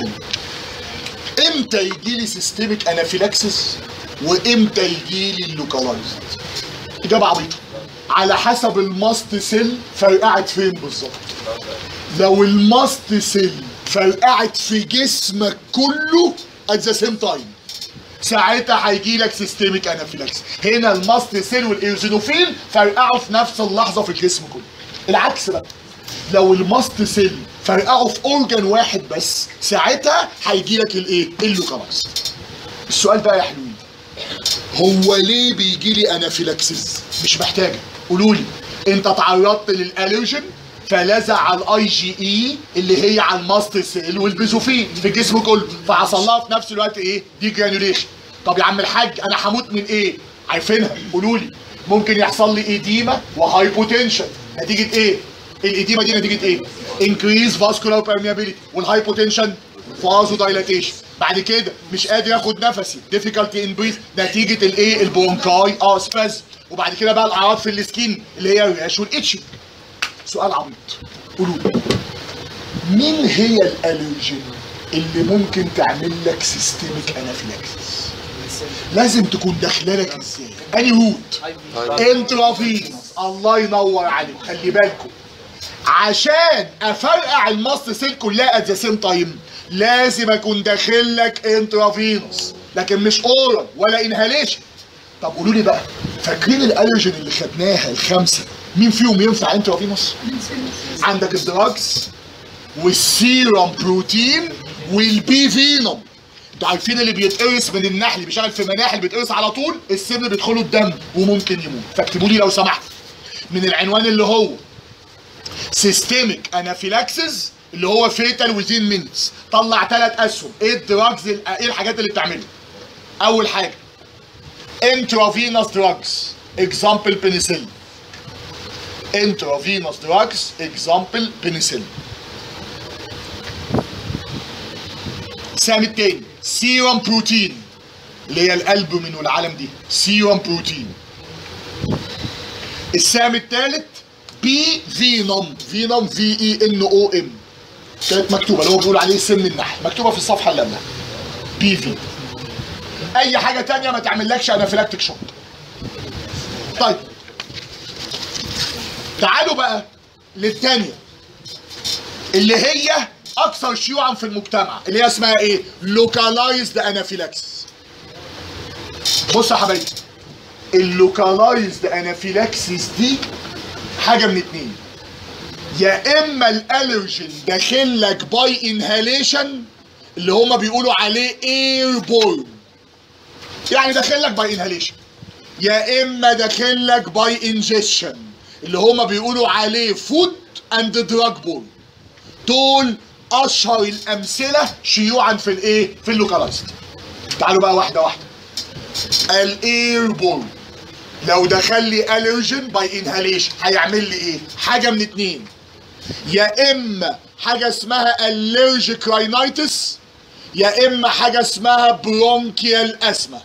امتى يجي لي سيستميك انافيلاكسيس وامتى يجي لي اللوكالايزد اجابه عبيطه على حسب الماست سيل فرقعت فين بالظبط لو الماست سيل فرقعت في جسمك كله at the same time ساعتها هيجي لك سيستميك انافيلاكسيس هنا الماست سيل والايوزينوفيل فرقعوا في نفس اللحظه في الجسم كله العكس بقى لو الماست سيل فرقعوا في اورجان واحد بس ساعتها هيجي لك الايه اللوكالايز السؤال بقى يا حلوين هو ليه بيجي لي انافيلاكسيس مش محتاجه قولوا لي انت تعرضت للالرجين فلزع على الاي جي اي اللي هي على الماست سيل والبيزوفين في الجسم كله فحصل لها في نفس الوقت ايه دي جرانيوليشن طب يا عم الحاج انا هموت من ايه عارفينها قولوا لي ممكن يحصل لي ايديما وهايبوتنشن نتيجه ايه الايديما دي نتيجه ايه انكريز فاسكولار بيرميابيليتي والهايبوتنشن فازو دايلاتيشن بعد كده مش قادر اخد نفسي ديفيكالتي ان بريث نتيجه الايه البرونكاي اه سباز وبعد كده بقى الاعراض في السكين اللي هي الرياش والاتشنج سؤال عبيط قولوا لي مين هي الالرجين اللي ممكن تعمل لك سيستميك انافيلاكسيس لازم تكون داخله لك ازاي اني روت انترافينوس الله ينور عليك خلي بالكم عشان افرقع الماست سيل كلها ات ذا سيم تايم لازم اكون داخل لك انترافينوس لكن مش اورال ولا انهاليشن طب قولوا لي بقى فاكرين الالرجين اللي خدناها الخمسه مين فيهم ينفع انترافينوس عندك الدراجز والسيرم بروتين والبي فينوم انتوا عارفين اللي بيتقرص من النحل بيشتغل في مناحل بيتقرص على طول السم بيدخله الدم وممكن يموت فاكتبوا لي لو سمحت من العنوان اللي هو سيستميك انافيلاكسيس اللي هو فيتال وزين مينتس طلع ثلاث اسهم ايه الدراجز ايه الحاجات اللي بتعملها اول حاجه intravenous drugs example penicillin intravenous drugs example penicillin السهم التاني سيروم بروتين اللي هي الالبومين والعالم دي سيروم بروتين السهم التالت بي فينوم فينوم في اي ان او ام كانت مكتوبه اللي هو بيقول عليه سم النحل مكتوبه في الصفحه اللي قبلها بي في اي حاجه تانية ما تعملكش انافيلاكتيك شوك طيب تعالوا بقى للتانية اللي هي اكثر شيوعا في المجتمع اللي هي اسمها ايه لوكالايزد انافيلاكسيس بص يا حبايبي اللوكالايزد انافيلاكسيس دي حاجه من اتنين يا اما الالرجين داخل لك باي انهاليشن اللي هما بيقولوا عليه اير بورن يعني داخل لك باي انهاليشن يا اما داخل لك باي انجيشن اللي هما بيقولوا عليه فود اند دراج بورن دول اشهر الامثله شيوعا في الايه في اللوكالايزد تعالوا بقى واحده واحده الاير بورن لو دخل لي الرجين باي انهاليشن هيعمل لي ايه حاجه من اتنين يا اما حاجه اسمها الرجيك راينايتس يا اما حاجه اسمها برونكيال اسما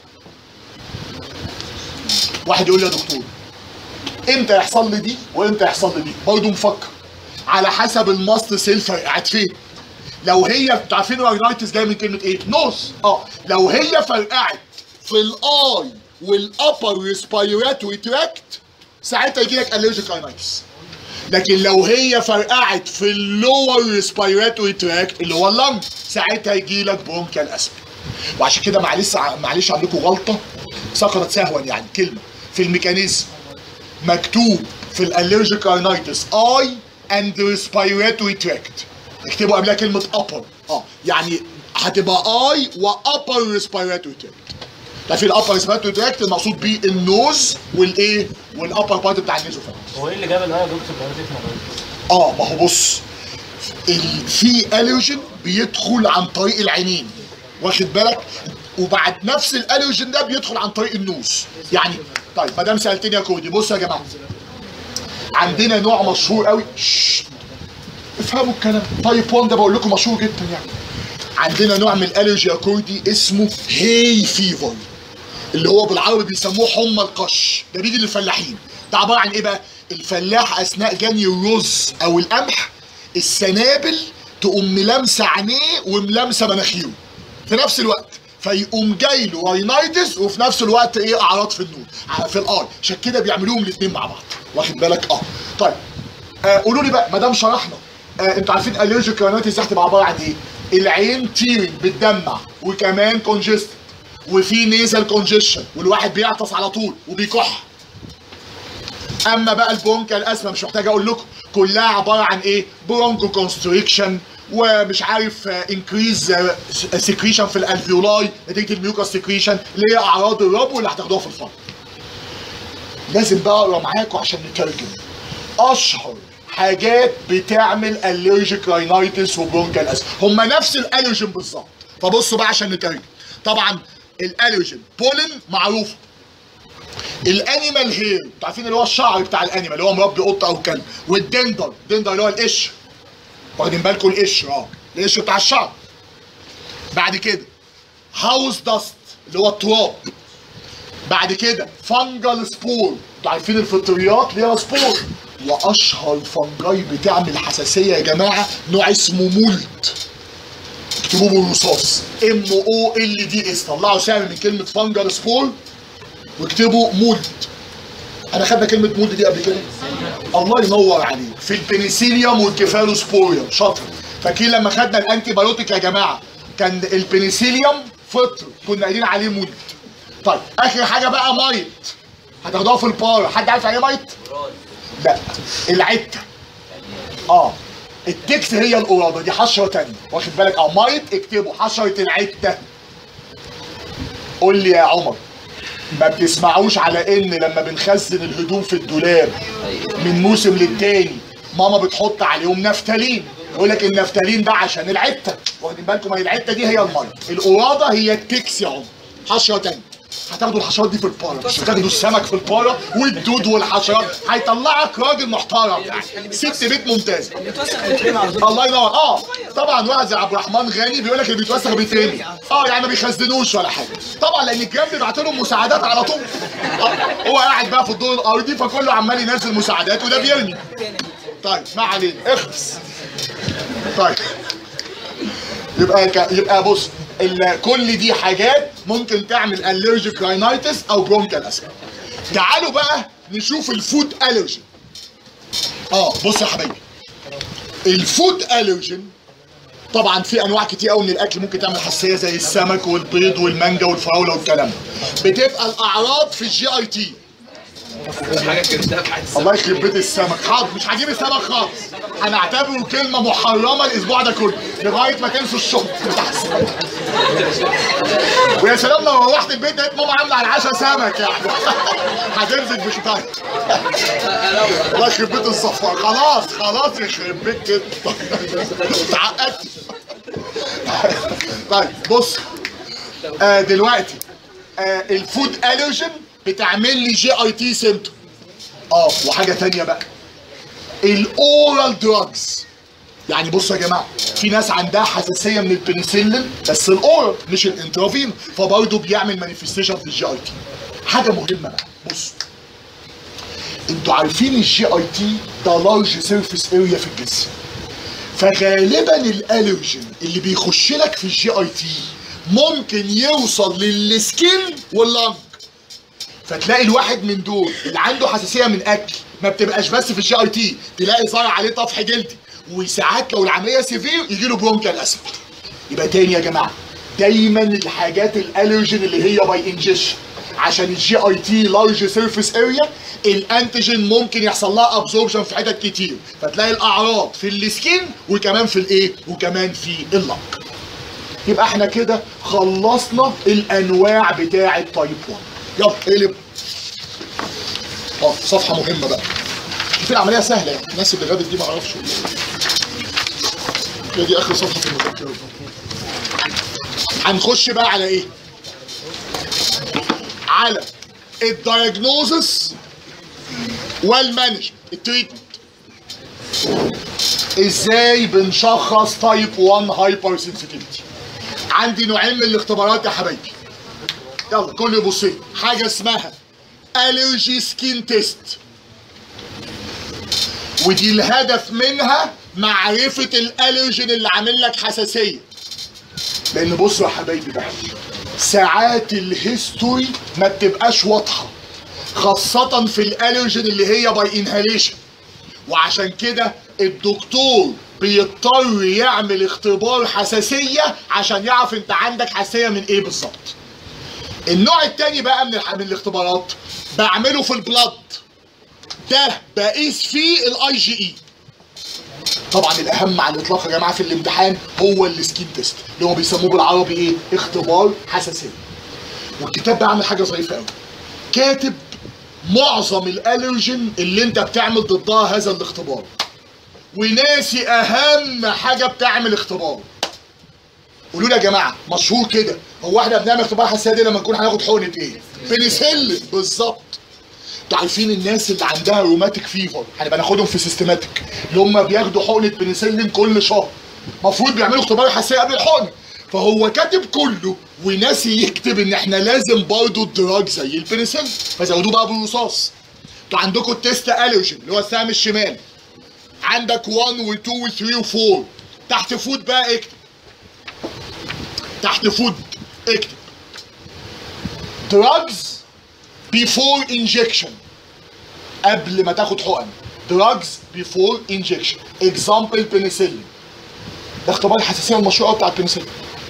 واحد يقول لي يا دكتور امتى يحصل لي دي وامتى يحصل لي دي برضه مفكر على حسب الماست سيل فرقعت فين لو هي انتوا عارفين الراينايتس جايه من كلمه ايه؟ نوز اه لو هي فرقعت في الاي والابر ريسبيراتوري تراكت ساعتها يجي لك الرجيك راينايتس لكن لو هي فرقعت في اللور ريسبيراتوري تراكت اللي هو اللنج ساعتها يجي لك برونكيال اسم وعشان كده معلش معلش عندكم غلطه سقطت سهوا يعني كلمه في الميكانيزم مكتوب في الالرجيك راينايتس اي اند ريسبيراتوري تراكت اكتبوا قبلها كلمه upper اه يعني هتبقى اي وابر ريسبيراتوري تراكت ده في الابر ريسبيراتوري تراكت المقصود بيه النوز والايه والابر بارت بتاع النيزوفارنج هو ايه اللي جاب الايه يا دكتور بارازيت مرض؟ اه ما هو بص ال- في الرجين بيدخل عن طريق العينين واخد بالك وبعد نفس الالرجين ده بيدخل عن طريق النوز يعني طيب ما دام سالتني يا كودي بصوا يا جماعه عندنا نوع مشهور قوي ششت. افهموا الكلام تايب 1 ده بقول لكم مشهور جدا يعني عندنا نوع من الالرجي يا كودي اسمه هي فيفر اللي هو بالعربي بيسموه حمى القش ده بيجي للفلاحين ده عباره عن ايه بقى الفلاح اثناء جني الرز او القمح السنابل تقوم ملامسه عينيه وملامسه مناخيره في نفس الوقت فيقوم جاي له راينايتس وفي نفس الوقت ايه اعراض في النور ع- في الاي عشان كده بيعملوهم الاثنين مع بعض واخد بالك اه طيب آه قولوا لي بقى ما دام شرحنا آه انتوا عارفين الرجيك راينايتس دي هتبقى عباره عن ايه؟ العين تيرنج بتدمع وكمان كونجستد وفي نيزل كونجيشن والواحد بيعطس على طول وبيكح اما بقى البرونكا الاسمى مش محتاج اقول لكم كلها عباره عن ايه برونكو كونستريكشن ومش عارف انكريز سكريشن في الالفيولاي نتيجه الميوكاس سكريشن اللي هي اعراض الربو اللي هتاخدوها في الفرق لازم بقى اقرا معاكم عشان نترجم اشهر حاجات بتعمل الرجيك راينايتس وبرونكال اسم هما نفس الالرجين بالظبط فبصوا بقى عشان نترجم طبعا الالرجين بولن معروفه الانيمال هير انتوا عارفين اللي هو الشعر بتاع الانيمال اللي هو مربي قطه او كلب والدندر دندر اللي هو القشر واخدين بالكم القشر اه القشر بتاع الشعر بعد كده هاوس داست اللي هو التراب بعد كده فانجل سبور انتوا عارفين الفطريات ليها سبور واشهر فنجاي بتعمل حساسيه يا جماعه نوع اسمه مولد اكتبوه بالرصاص ام او ال دي اس طلعوا سهم من كلمه فانجل سبور واكتبوا مولد انا خدنا كلمه مولد دي قبل كده الله ينور عليك في البنسيليوم والكيفالوسبوريوم شاطر فاكرين لما خدنا الانتي بايوتيك يا جماعه كان البنسيليوم فطر كنا قايلين عليه مولد طيب اخر حاجه بقى مايت هتاخدوها في البارة حد عارف يعني ايه مايت؟ لا العته اه التكس هي القرابه دي حشره تانية واخد بالك اه مايت اكتبوا حشره العته قول لي يا عمر ما بتسمعوش على ان لما بنخزن الهدوم في الدولاب من موسم للتاني ماما بتحط عليهم نفتالين يقول لك النفتالين ده عشان العته واخدين بالكم هي العته دي هي الميه القراده هي التكس يا عمر حشره تانية هتاخدوا الحشرات دي في البارة مش هتاخدوا السمك في البارة والدود والحشرات هيطلعك راجل محترم يعني ست بيت ممتازة بتوسخ بترمي على طول الله ينور اه طبعا واحد زي عبد الرحمن غني بيقول لك اللي بيتوسخ بيترمي اه يعني ما بيخزنوش ولا حاجه طبعا لان الجيران بيبعت لهم مساعدات على طول آه. هو قاعد بقى في الدور الارضي فكله عمال ينزل مساعدات وده بيرمي طيب ما علينا اخلص طيب يبقى ك... يبقى بص ال... كل دي حاجات ممكن تعمل الرجيك راينايتس او برونكال اسم تعالوا بقى نشوف الفود الرجين اه بص يا حبايبي الفود الرجين طبعا في انواع كتير قوي من الاكل ممكن تعمل حساسيه زي السمك والبيض والمانجا والفراوله والكلام ده بتبقى الاعراض في الجي اي تي حاجه كده بتاعت الله يخرب بيت السمك حاضر مش هجيب السمك خالص هنعتبره كلمه محرمه الاسبوع ده كله لغايه ما تنسوا الشغل بتاع السمك ويا سلام لو روحت البيت لقيت ماما عامله على العشاء سمك يعني هتنزل بشطاير الله يخرب بيت الصفار خلاص خلاص يخرب بيت كده اتعقدت طيب بص آه دلوقتي آه الفود الرجين بتعمل لي جي اي تي سيمتوم اه وحاجه تانية بقى الاورال دراجز يعني بصوا يا جماعه في ناس عندها حساسيه من البنسلين بس الاورال مش الانترافين فبرضه بيعمل مانيفستيشن في الجي اي تي حاجه مهمه بقى بصوا انتوا عارفين الجي اي تي ده لارج سيرفيس اريا في الجسم فغالبا الالرجين اللي بيخش لك في الجي اي تي ممكن يوصل للسكين واللنج فتلاقي الواحد من دول اللي عنده حساسيه من اكل ما بتبقاش بس في الجي اي تي تلاقي ظاهر عليه طفح جلدي وساعات لو العمليه سيفير يجي له برونكال اسما يبقى تاني يا جماعه دايما الحاجات الالرجين اللي هي باي انجيشن عشان الجي اي تي لارج سيرفيس اريا الانتيجين ممكن يحصل لها ابزوربشن في حتت كتير فتلاقي الاعراض في السكين وكمان في الايه وكمان في اللنج يبقى احنا كده خلصنا الانواع بتاعه تايب 1 يلا اقلب اه صفحه مهمه بقى شوف العمليه سهله يعني الناس اللي غابت دي ما اعرفش ولا إيه. هي دي اخر صفحه في المذكره هنخش بقى على ايه على الدايجنوزس والمانجمنت التريتمنت ازاي بنشخص تايب 1 هايبر سنسيتيفيتي عندي نوعين من الاختبارات يا حبايبي يلا كل يبص لي حاجه اسمها الرجي سكين تيست ودي الهدف منها معرفه الالرجين اللي عامل لك حساسيه لان بصوا يا حبايبي بقى ساعات الهيستوري ما بتبقاش واضحه خاصه في الالرجين اللي هي باي انهاليشن وعشان كده الدكتور بيضطر يعمل اختبار حساسيه عشان يعرف انت عندك حساسيه من ايه بالظبط النوع التاني بقى من الح- من الاختبارات بعمله في البلد ده بقيس فيه الاي جي اي طبعا الاهم على الاطلاق يا جماعه في الامتحان هو السكين تيست اللي هو بيسموه بالعربي ايه اختبار حساسيه والكتاب ده عامل حاجه ظريفه قوي كاتب معظم الالرجين اللي انت بتعمل ضدها هذا الاختبار وناسي اهم حاجه بتعمل اختبار قولوا لي يا جماعه مشهور كده هو احنا بنعمل اختبار حساسيه دي لما نكون هناخد حقنه ايه بنسلم بالظبط انتوا عارفين الناس اللي عندها روماتيك فيفر هنبقى ناخدهم في سيستماتيك اللي هم بياخدوا حقنه بنسلين كل شهر المفروض بيعملوا اختبار حساسيه قبل الحقنه فهو كاتب كله وناسي يكتب ان احنا لازم برضه الدراج زي البنسلين فزودوه بقى بالرصاص انتوا عندكم التيست الرجين اللي هو السهم الشمال عندك 1 و2 و3 و4 تحت فود بقى اكتب تحت فود اكتب drugs before injection قبل ما تاخد حقن drugs before injection example penicillin ده اختبار الحساسيه المشهوره بتاع البنسلين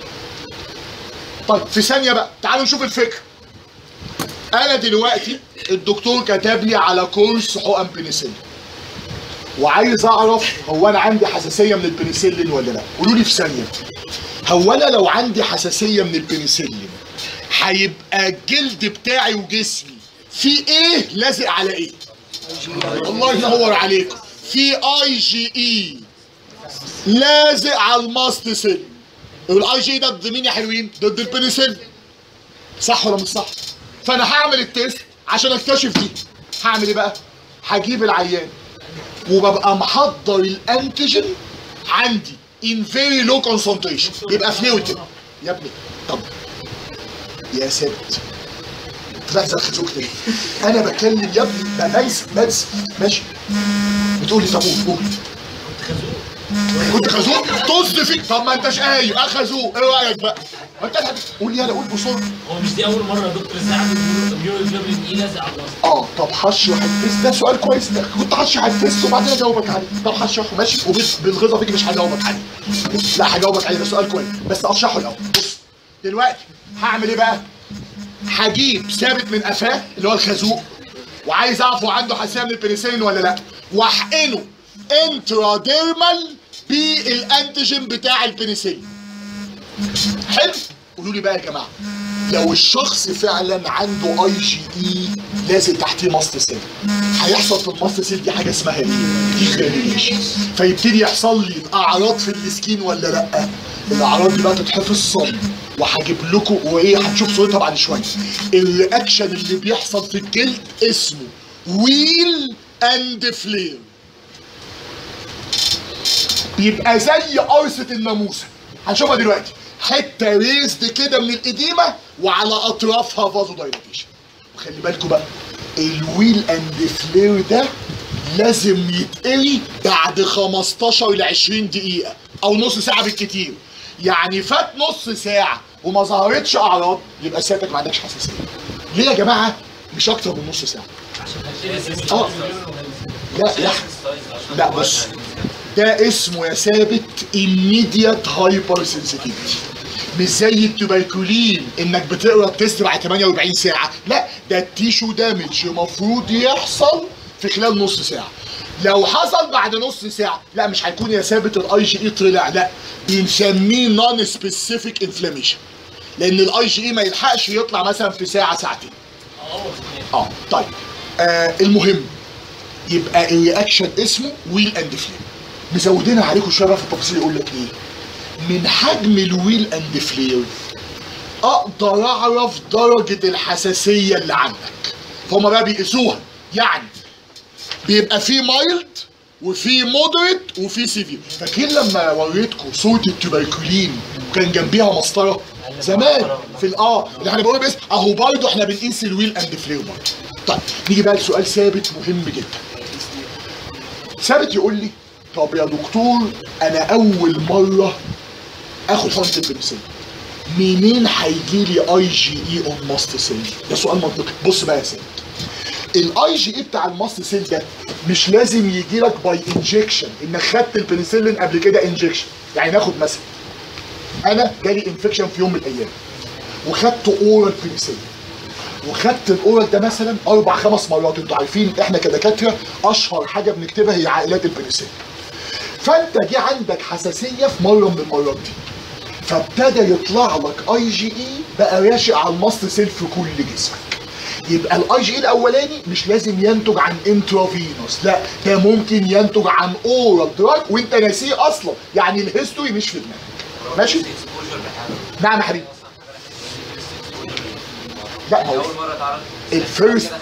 طيب في ثانيه بقى تعالوا نشوف الفكره انا دلوقتي الدكتور كتب لي على كورس حقن بنسلين وعايز اعرف هو انا عندي حساسيه من البنسلين ولا لا قولوا لي في ثانيه هو انا لو عندي حساسيه من البنسلين هيبقى الجلد بتاعي وجسمي في ايه لازق على ايه الله ينور عليكم في اي جي اي لازق على الماست سيل الاي جي ده ضد مين يا حلوين ضد البنسلين صح ولا مش صح فانا هعمل التيست عشان اكتشف دي هعمل ايه بقى هجيب العيان وببقى محضر الانتيجين عندي in very low concentration يبقى فلويد كده يا ابني طب يا ست بحزن خازوق تاني انا بكلم يا ابني بقى بس بس ماشي بتقول لي طب قول قول كنت خازوق طز فيك طب ما انتش قايل اه خازوق ايه رايك بقى ما انت هت- قول يلا قول بسرعه هو مش دي اول مره يا دكتور ساعد اليورو جابرين ايه لازق على الوسط اه طب هشرح التيست ده سؤال كويس ده كنت هشرح التيست وبعدين اجاوبك عليه طب هشرحه ماشي وبالغلظه فيك مش هجاوبك عليه لا هجاوبك عليه ده سؤال كويس بس اشرحه الاول بص دلوقتي هعمل ايه بقى؟ هجيب ثابت من قفاه اللي هو الخازوق وعايز اعرف هو عنده حساسيه من البنسلين ولا لا واحقنه انتراديرمال بالانتيجين بتاع البنسلين حلو قولوا لي بقى يا جماعه لو الشخص فعلا عنده اي جي اي لازم تحتيه ماست سيل هيحصل في الماست سيل دي حاجه اسمها ايه؟ ديجرانيشن فيبتدي يحصل لي اعراض في السكين ولا لا؟ الاعراض دي بقى تتحفظ صم وهجيب لكم وايه هنشوف صورتها بعد شويه الرياكشن اللي بيحصل في الجلد اسمه ويل اند فلير بيبقى زي قرصة الناموسة هنشوفها دلوقتي حتة ريزد كده من الإديمة وعلى أطرافها فازو دايلاتيشن وخلي بالكم بقى الويل اند فلير ده لازم يتقري بعد 15 ل 20 دقيقة أو نص ساعة بالكتير يعني فات نص ساعة وما ظهرتش أعراض يبقى سيادتك ما عندكش حساسية ليه يا جماعة؟ مش أكتر من نص ساعة اه لا لا لا بص ده اسمه يا ثابت immediate hypersensitivity مش زي التوبركولين انك بتقرا التست بعد 48 ساعه لا ده التيشو دامج المفروض يحصل في خلال نص ساعه لو حصل بعد نص ساعه لا مش هيكون يا ثابت الاي جي اي طلع لا بنسميه نون سبيسيفيك انفلاميشن لان الاي جي اي ما يلحقش يطلع مثلا في ساعه ساعتين اه طيب آه المهم يبقى الرياكشن اسمه ويل اند فليم مزودينها عليكم شويه بقى في التفاصيل يقول لك ايه من حجم الويل اند فلير اقدر اعرف درجه الحساسيه اللي عندك فهم بقى بيقيسوها يعني بيبقى في مايلد وفي مودريت وفي سيفير فاكرين لما وريتكم صوره التوبركولين وكان جنبيها مسطره زمان في الاه اللي احنا بنقول بس اهو برضه احنا بنقيس الويل اند فلير برضه طيب نيجي بقى لسؤال ثابت مهم جدا ثابت يقول لي طب يا دكتور انا اول مره اخد حقنه البنسلين منين هيجي لي اي جي اي اون ماست سيل ده سؤال منطقي بص بقى يا ثابت الاي جي اي بتاع الماست سيل ده مش لازم يجي لك باي انجكشن انك خدت البنسلين قبل كده انجكشن يعني ناخد مثلا انا جالي انفكشن في يوم من الايام وخدت اورال بنسلين وخدت الاورال ده مثلا اربع خمس مرات انتوا عارفين احنا كدكاتره اشهر حاجه بنكتبها هي عائلات البنسلين فانت جه عندك حساسيه في مره من المرات دي فابتدى يطلع لك اي جي اي بقى راشق على الماست سيل في كل جسمك يبقى الاي جي اي الاولاني مش لازم ينتج عن انترافينوس لا ده ممكن ينتج عن اورال دراج وانت ناسيه اصلا يعني الهيستوري مش في دماغك ماشي نعم يا حبيبي لا ما هو اول مره اتعرض الفيرست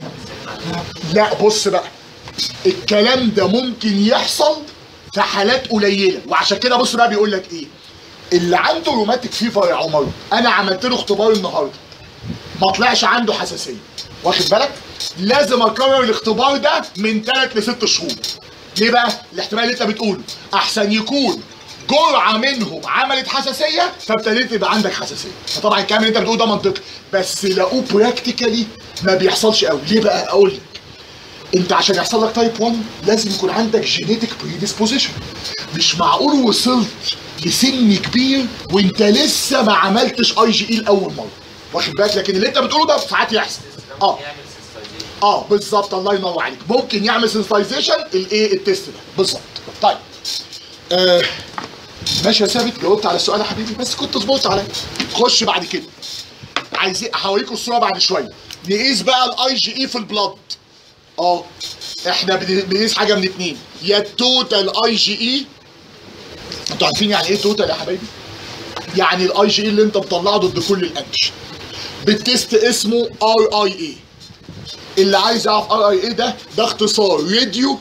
لا بص بقى الكلام ده ممكن يحصل في حالات قليله وعشان كده بص بقى بيقول لك ايه اللي عنده روماتيك فيفر يا عمر انا عملت له اختبار النهارده ما طلعش عنده حساسيه واخد بالك لازم اكرر الاختبار ده من 3 ل 6 شهور ليه بقى الاحتمال اللي انت بتقوله احسن يكون جرعه منهم عملت حساسيه فابتديت يبقى عندك حساسيه فطبعا الكلام اللي انت بتقوله ده منطقي بس لقوه براكتيكالي ما بيحصلش قوي ليه بقى اقول لك انت عشان يحصل لك تايب 1 لازم يكون عندك جينيتك بريدisposition مش معقول وصلت لسن كبير وانت لسه ما عملتش اي جي اي لاول مره واخد بالك لكن اللي انت بتقوله ده ساعات يحصل اه يعمل سيستايزيشن اه بالظبط الله ينور عليك ممكن يعمل سنسايزيشن الايه التست ده بالظبط طيب آه ماشي يا ثابت جاوبت على السؤال يا حبيبي بس كنت ظبطت عليا خش بعد كده عايزين هوريكم الصوره بعد شويه نقيس بقى الاي جي اي في البلاد اه احنا بن- بنقيس حاجه من اتنين يا التوتال اي جي اي انتوا عارفين يعني ايه توتال يا حبايبي يعني الاي جي اي اللي انت مطلعه ضد كل الانتش بالتست اسمه ار اي اي اللي عايز يعرف ار اي اي ده ده اختصار راديو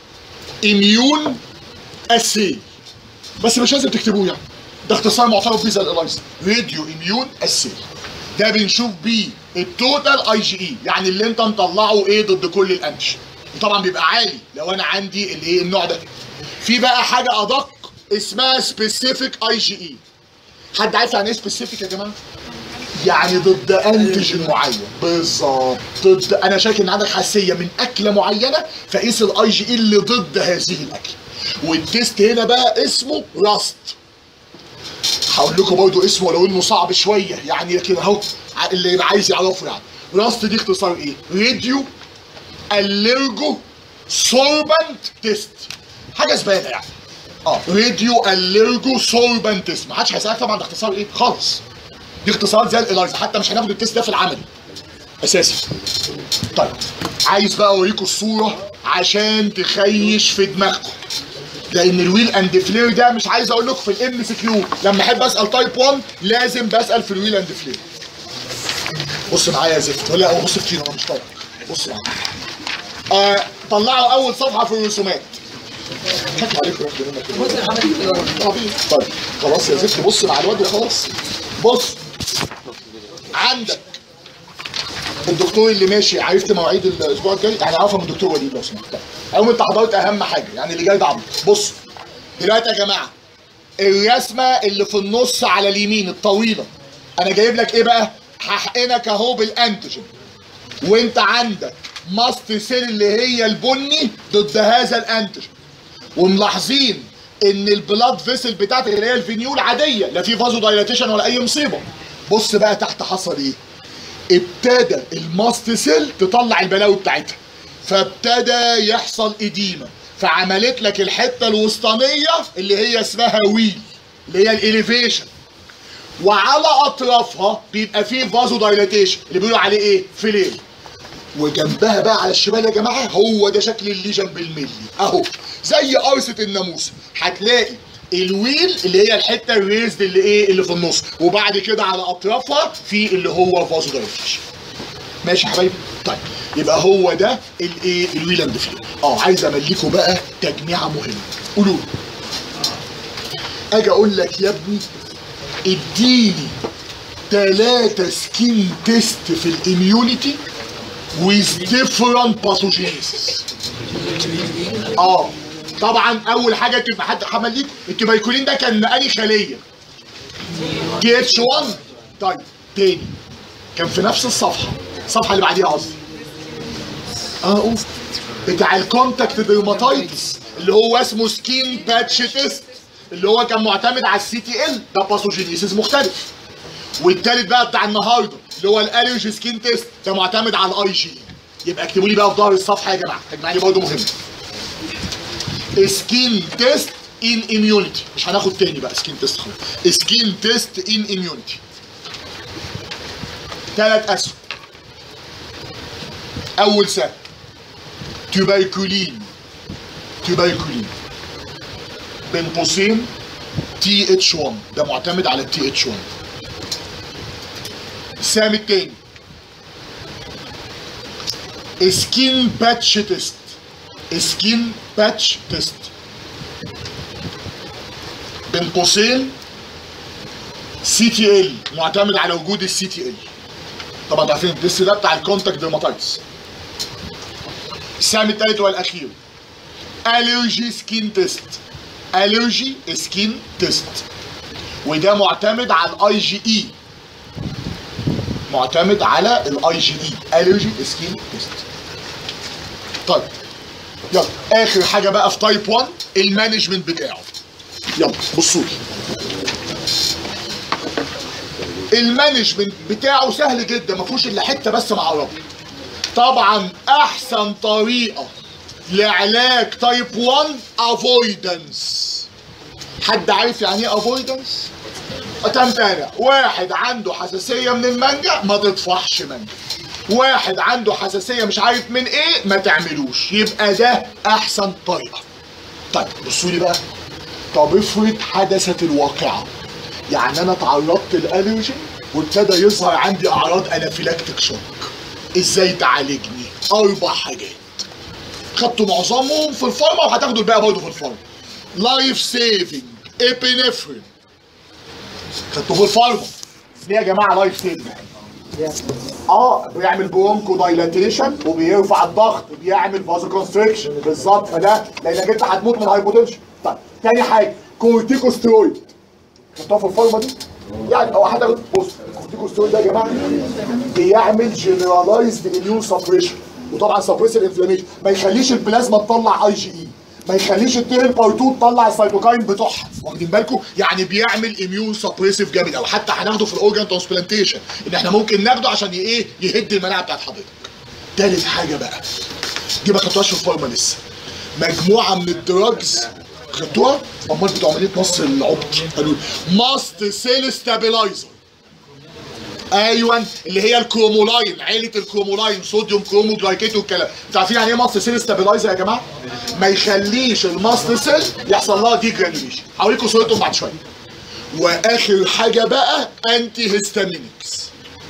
اميون اسي بس مش لازم تكتبوه يعني ده اختصار معترف بيه زي الالايزا راديو اميون اسي ده بنشوف بيه التوتال اي جي اي يعني اللي انت مطلعه ايه ضد كل الانتش طبعا بيبقى عالي لو انا عندي الايه النوع ده في بقى حاجه ادق اسمها سبيسيفيك اي جي اي حد عارف يعني ايه سبيسيفيك يا جماعه يعني ضد انتيجين معين بالظبط ضد انا شايف ان عندك حساسيه من اكله معينه فقيس الاي جي اي اللي ضد هذه الاكله والتيست هنا بقى اسمه راست هقول لكم برضه اسمه ولو انه صعب شويه يعني لكن اهو ع- اللي يبقى عايز يعرفه يعني راست دي اختصار ايه؟ راديو اليرجو سوربنت تيست حاجه زباله يعني اه راديو اليرجو سوربنت تيست ما حدش هيسالك طبعا ده اختصار ايه خالص دي اختصارات زي الالايزا حتى مش هناخد التيست ده في العملي اساسي طيب عايز بقى اوريكم الصوره عشان تخيش في دماغكم لان الويل اند فلير ده مش عايز اقول لكم في الام سي كيو لما احب اسال تايب 1 لازم بسال في الويل اند فلير بص معايا يا زفت ولا هو بص كتير انا مش طايق بص معايا آه طلعوا اول صفحه في الرسومات حكم عليكم واحده منك كده. بص الحمد لله طبيعي. طيب خلاص يا زفت بص مع الواد وخلاص بص عندك الدكتور اللي ماشي عرفت مواعيد الاسبوع الجاي يعني عارفه من الدكتور وليد لو سمحت عموم انت حضرت اهم حاجه يعني اللي جاي ده عبط بص دلوقتي يا جماعه الرسمه اللي في النص على اليمين الطويله انا جايب لك ايه بقى هحقنك اهو بالانتيجين وانت عندك ماست سيل اللي هي البني ضد هذا الانتيجين وملاحظين ان البلاد فيسل بتاعتك اللي هي الفينيول عاديه لا في فازو دايلاتيشن ولا اي مصيبه بص بقى تحت حصل ايه ابتدى الماست سيل تطلع البلاوي بتاعتها فابتدى يحصل اديمه فعملت لك الحته الوسطانيه اللي هي اسمها ويل اللي هي الاليفيشن وعلى اطرافها بيبقى فيه فازو دايلاتيشن اللي بيقولوا عليه ايه فيلير وجنبها بقى على الشمال يا جماعه هو ده شكل الليجن بالملي اهو زي قرصه الناموس هتلاقي الويل اللي هي الحته الريزد اللي ايه اللي في النص وبعد كده على اطرافها في اللي هو فازو دايلاتيشن ماشي يا حبايبي طيب يبقى هو ده الايه الويل اند فيل اه عايز امليكوا بقى تجميعه مهمه قولوا لي. اجي اقول لك يا ابني اديني ثلاثة سكين تيست في الاميونيتي with different pathogens اه طبعا اول حاجه تبقى حد همليك التبايكولين ده كان انهي خليه تي اتش 1 طيب تاني كان في نفس الصفحه الصفحه اللي بعديها قصدي اه اوف بتاع الكونتاكت ديرماتايتس اللي هو اسمه سكين باتش تيست اللي هو كان معتمد على السي تي ال ده باثوجينيسيس مختلف والتالت بقى بتاع النهارده اللي هو الالرجي سكين تيست ده معتمد على الاي جي يبقى اكتبوا لي بقى في ظهر الصفحه يا جماعه تجمع لي برضه مهم سكين تيست ان اميونيتي مش هناخد تاني بقى سكين تيست خلاص سكين تيست ان اميونيتي ثلاث اسهم اول سهم تيوبايكولين تيوبايكولين بين قوسين تي اتش 1 ده معتمد على التي اتش 1 السهم التاني سكين باتش تيست سكين باتش تيست بين قوسين سي تي ال معتمد على وجود السي تي ال طبعا عارفين التيست ده بتاع الكونتاكت ديرماتايتس السهم التالت والاخير الرجي سكين تيست الرجي سكين تيست وده معتمد على الاي جي اي معتمد على الاي جي اي الرجي سكين تيست طيب يلا اخر حاجه بقى في تايب 1 المانجمنت بتاعه يلا بصوا لي المانجمنت بتاعه سهل جدا ما فيهوش الا حته بس معرفه طبعا احسن طريقه لعلاج تايب 1 افويدنس حد عارف يعني ايه افويدنس تمتنع واحد عنده حساسيه من المانجا ما تطفحش مانجا واحد عنده حساسيه مش عارف من ايه ما تعملوش يبقى ده احسن طريقه طيب بصوا لي بقى طب افرض حدثت الواقعه يعني انا تعرضت للالرجين وابتدى يظهر عندي اعراض انافيلاكتيك شوك ازاي تعالجني اربع حاجات خدتوا معظمهم في الفارما وهتاخدوا الباقي برضه في الفارما لايف سيفنج ابينفرين خدتوا في الفارما ليه يا جماعه لايف سيفنج اه بيعمل برونكو دايلاتيشن وبيرفع الضغط بيعمل فازو كونستريكشن بالظبط فده لانك انت هتموت من هايبوتنشن طيب تاني حاجه كورتيكوستيرويد خدتوها في الفارما دي يعني هو حتى بص الكورتيكوستيرويد ده يا جماعه بيعمل جنرالايزد اميون سبريشن وطبعا سبريس الانفلاميشن ما يخليش البلازما تطلع اي جي اي ما يخليش التيرن باي 2 تطلع السيتوكاين بتوعها واخدين بالكم يعني بيعمل اميون سبريسيف جامد قوي حتى هناخده في الاورجان ترانسبلانتيشن ان احنا ممكن ناخده عشان ايه يهد المناعه بتاعت حضرتك تالت حاجه بقى دي ما خدتوهاش في الفارما لسه مجموعه من الدراجز خدتوها امال بتوع عمليه نص العبط قالوا ماست سيل ستابلايزر ايوه اللي هي الكرومولاين عيله الكرومولاين صوديوم كرومو جلايكيت والكلام انتوا عارفين يعني ايه ماست سيل ستابلايزر يا جماعه ما يخليش الماست سيل يحصل لها دي جرانيوليشن هوريكم صورتهم بعد شويه واخر حاجه بقى انتي هيستامينكس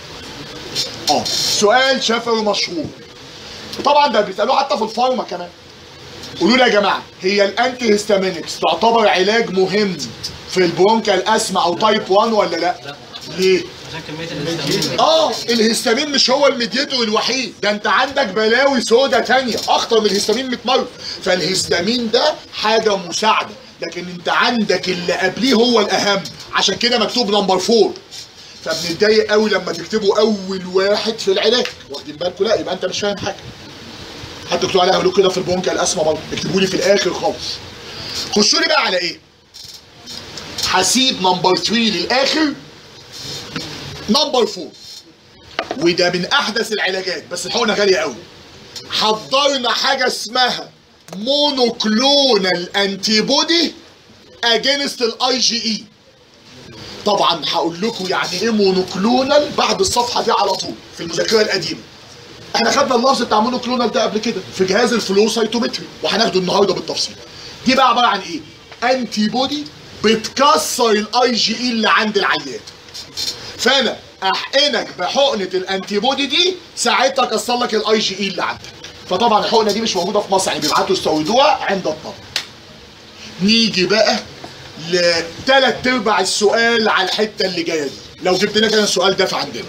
اه سؤال شفوي مشهور طبعا ده بيسالوه حتى في الفارما كمان قولوا لي يا جماعه هي الانتي هيستامينكس تعتبر علاج مهم في البرونكال اسما او تايب 1 ولا لا؟ ليه؟ عشان كميه الهستامين اه الهستامين مش هو الميديتور الوحيد ده انت عندك بلاوي سودا تانية اخطر من الهستامين 100 مره فالهستامين ده حاجه مساعده لكن انت عندك اللي قبليه هو الاهم عشان كده مكتوب نمبر 4 فبنتضايق قوي لما تكتبوا اول واحد في العلاج واخدين بالكم لا يبقى انت مش فاهم حاجه حتى اكتبوا عليها قالوا كده في البونكه الاسمى برضه اكتبوا لي في الاخر خالص خشوا لي بقى على ايه هسيب نمبر 3 للاخر نمبر 4 وده من احدث العلاجات بس الحقنه غاليه قوي حضرنا حاجه اسمها مونوكلونال انتي بودي اجينست الاي جي اي طبعا هقول لكم يعني ايه مونوكلونال بعد الصفحه دي على طول في المذاكره القديمه احنا خدنا اللفظ بتاع مونوكلونال ده قبل كده في جهاز الفلو سايتومتري وهناخده النهارده بالتفصيل دي بقى عباره عن ايه انتي بودي بتكسر الاي جي اي اللي عند العيان فانا احقنك بحقنه الانتي بودي دي ساعتها اكسر لك الاي جي اي اللي عندك فطبعا الحقنه دي مش موجوده في مصر يعني بيبعتوا يستوردوها عند الطب نيجي بقى لثلاث ارباع السؤال على الحته اللي جايه دي لو جبت لك انا السؤال ده في عندنا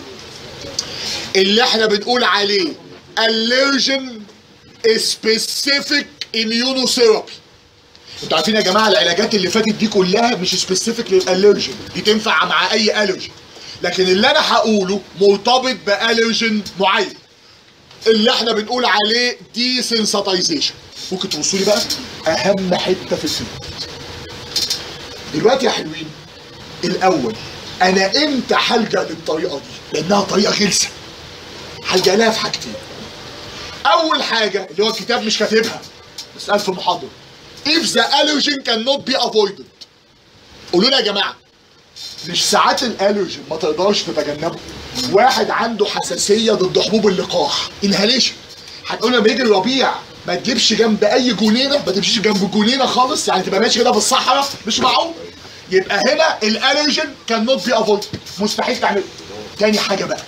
اللي احنا بنقول عليه allergen specific immunotherapy انتوا عارفين يا جماعه العلاجات اللي فاتت دي كلها مش سبيسيفيك للالرجين دي تنفع مع اي الرجين لكن اللي انا هقوله مرتبط بالرجين معين اللي احنا بنقول عليه دي سنساتايزيشن ممكن تبصوا لي بقى اهم حته في السنة دلوقتي يا حلوين الاول انا امتى هلجا للطريقه دي لانها طريقه غلسه هلجا لها في حاجتين اول حاجه اللي هو الكتاب مش كاتبها بس قال في المحاضره if the allergen cannot be avoided قولوا لي يا جماعه مش ساعات الالرجين ما تقدرش تتجنبه واحد عنده حساسيه ضد حبوب اللقاح انهاليشن هتقول لما يجي الربيع ما تجيبش جنب اي جنينه ما تمشيش جنب جنينه خالص يعني تبقى ماشي كده في الصحراء مش معقول يبقى هنا الالرجين كان نوت بي افويد مستحيل تعمله تاني حاجه بقى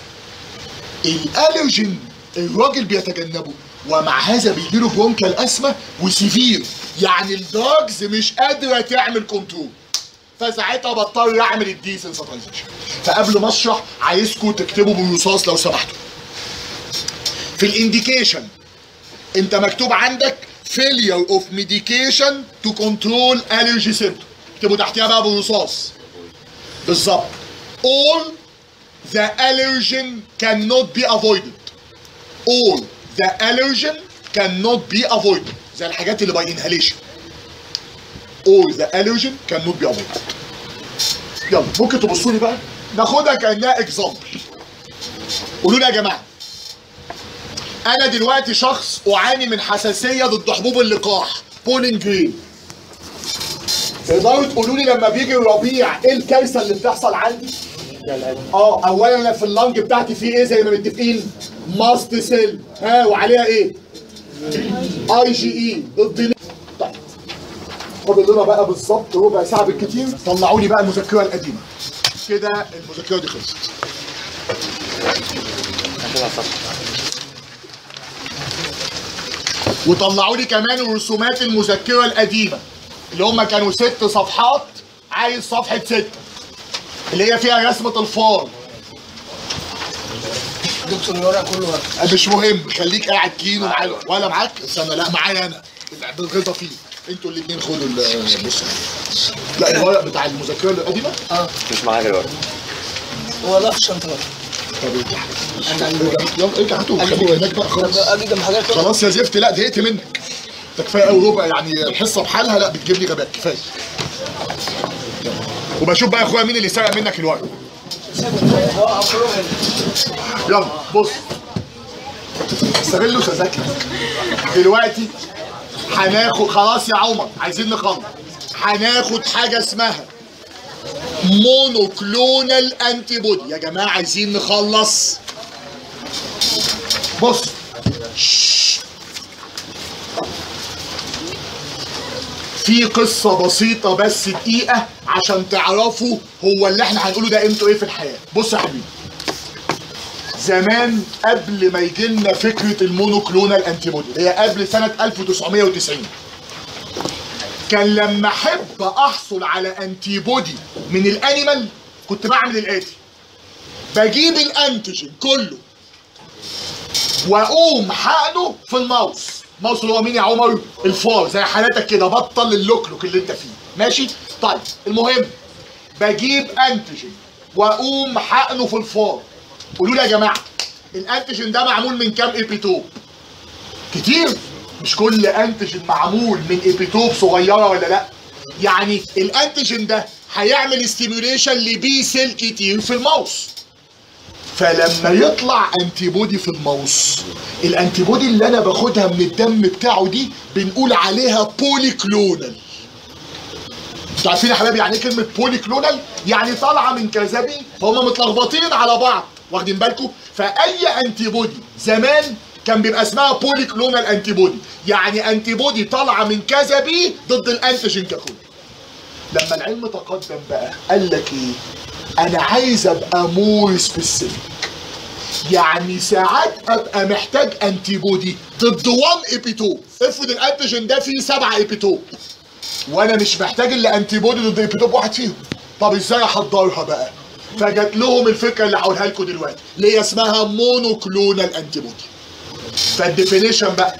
الالرجين الراجل بيتجنبه ومع هذا بيجيله برونكال اسما وسيفير يعني الدراجز مش قادره تعمل كنترول فساعتها بضطر اعمل الديسنساتايزيشن فقبل ما اشرح عايزكم تكتبوا بالرصاص لو سمحتوا في الانديكيشن انت مكتوب عندك failure of medication to control allergy symptom اكتبوا تحتيها بقى بالرصاص بالظبط all the allergen cannot be avoided all the allergen cannot be avoided زي الحاجات اللي باي انهاليشن all the allergen cannot be avoided يلا ممكن تبصوا لي بقى ناخدها كانها اكزامبل قولوا لي يا جماعه انا دلوقتي شخص اعاني من حساسيه ضد حبوب اللقاح بولين جرين تقدروا تقولوا لي لما بيجي الربيع ايه الكارثه اللي بتحصل عندي؟ اه اولا انا في اللنج بتاعتي في ايه زي ما متفقين؟ ماست سيل ها وعليها ايه؟ اي جي اي ضد مين؟ طيب فاضل لنا بقى بالظبط ربع ساعه بالكتير طلعوا لي بقى المذكره القديمه كده المذكره دي خلصت وطلعوا لي كمان الرسومات المذكره القديمه اللي هم كانوا ست صفحات عايز صفحه ست اللي هي فيها رسمه الفار دكتور الورق كله ورق. مش مهم خليك قاعد كينو معايا ولا معاك استنى لا معايا انا بالغلطه فيه انتوا الاثنين خدوا ال- بص لا الورق بتاع المذكره القديمه مش معايا دلوقتي هو ده في الشنطه بقى. طب ارجع يلا ارجع هاتوا خليك هناك بقى طب خلاص اجي جنب حضرتك كده. خلاص يا زفت لا زهقت منك ده كفايه قوي ربع يعني الحصه بحالها لا بتجيب لي غباء كفايه يلا. وبشوف بقى يا اخويا مين اللي سرق منك الورق يلا بص استغلوا تذاكرك دلوقتي هناخد خلاص يا عمر عايزين نخلص هناخد حاجه اسمها مونوكلونال انتي بودي يا جماعه عايزين نخلص بص شش. في قصة بسيطة بس دقيقة عشان تعرفوا هو اللي احنا هنقوله ده قيمته ايه في الحياة بص يا حبيبي زمان قبل ما يجي لنا فكرة المونوكلونال انتي بودي اللي هي قبل سنة 1990 كان لما احب احصل على انتي بودي من الانيمال كنت بعمل الاتي بجيب الانتيجين كله واقوم حقنه في الماوس الماوس اللي هو مين يا عمر الفار زي حالاتك كده بطل اللوكلوك اللي انت فيه ماشي طيب المهم بجيب انتيجين واقوم حقنه في الفار قولوا لي يا جماعه الانتيجين ده معمول من كام ايبيتوب كتير مش كل انتيجين معمول من ايبيتوب صغيره ولا لا يعني الانتيجين ده هيعمل ستيميوليشن لبي سيل كتير في الماوس فلما يطلع انتي بودي في الماوس الانتي بودي اللي انا باخدها من الدم بتاعه دي بنقول عليها بولي كلونال انتوا عارفين يا حبايبي يعني ايه كلمه بولي كلونال يعني طالعه من كذا بي فهم متلخبطين على بعض واخدين بالكم فاي انتي بودي زمان كان بيبقى اسمها بولي كلونال انتي بودي يعني انتي بودي طالعه من كذا بي ضد الانتيجين ككل لما العلم تقدم بقى قال لك ايه انا عايز ابقى مور سبيسيفيك يعني ساعات ابقى محتاج انتي بودي ضد 1 ايبيتوب افرض الانتيجين ده فيه سبعة ايبيتوب وانا مش محتاج الا انتي بودي ضد ايبيتوب واحد فيهم طب ازاي احضرها بقى فجات لهم الفكره اللي هقولها لكم دلوقتي اللي هي اسمها مونوكلونال انتي بودي فالديفينيشن بقى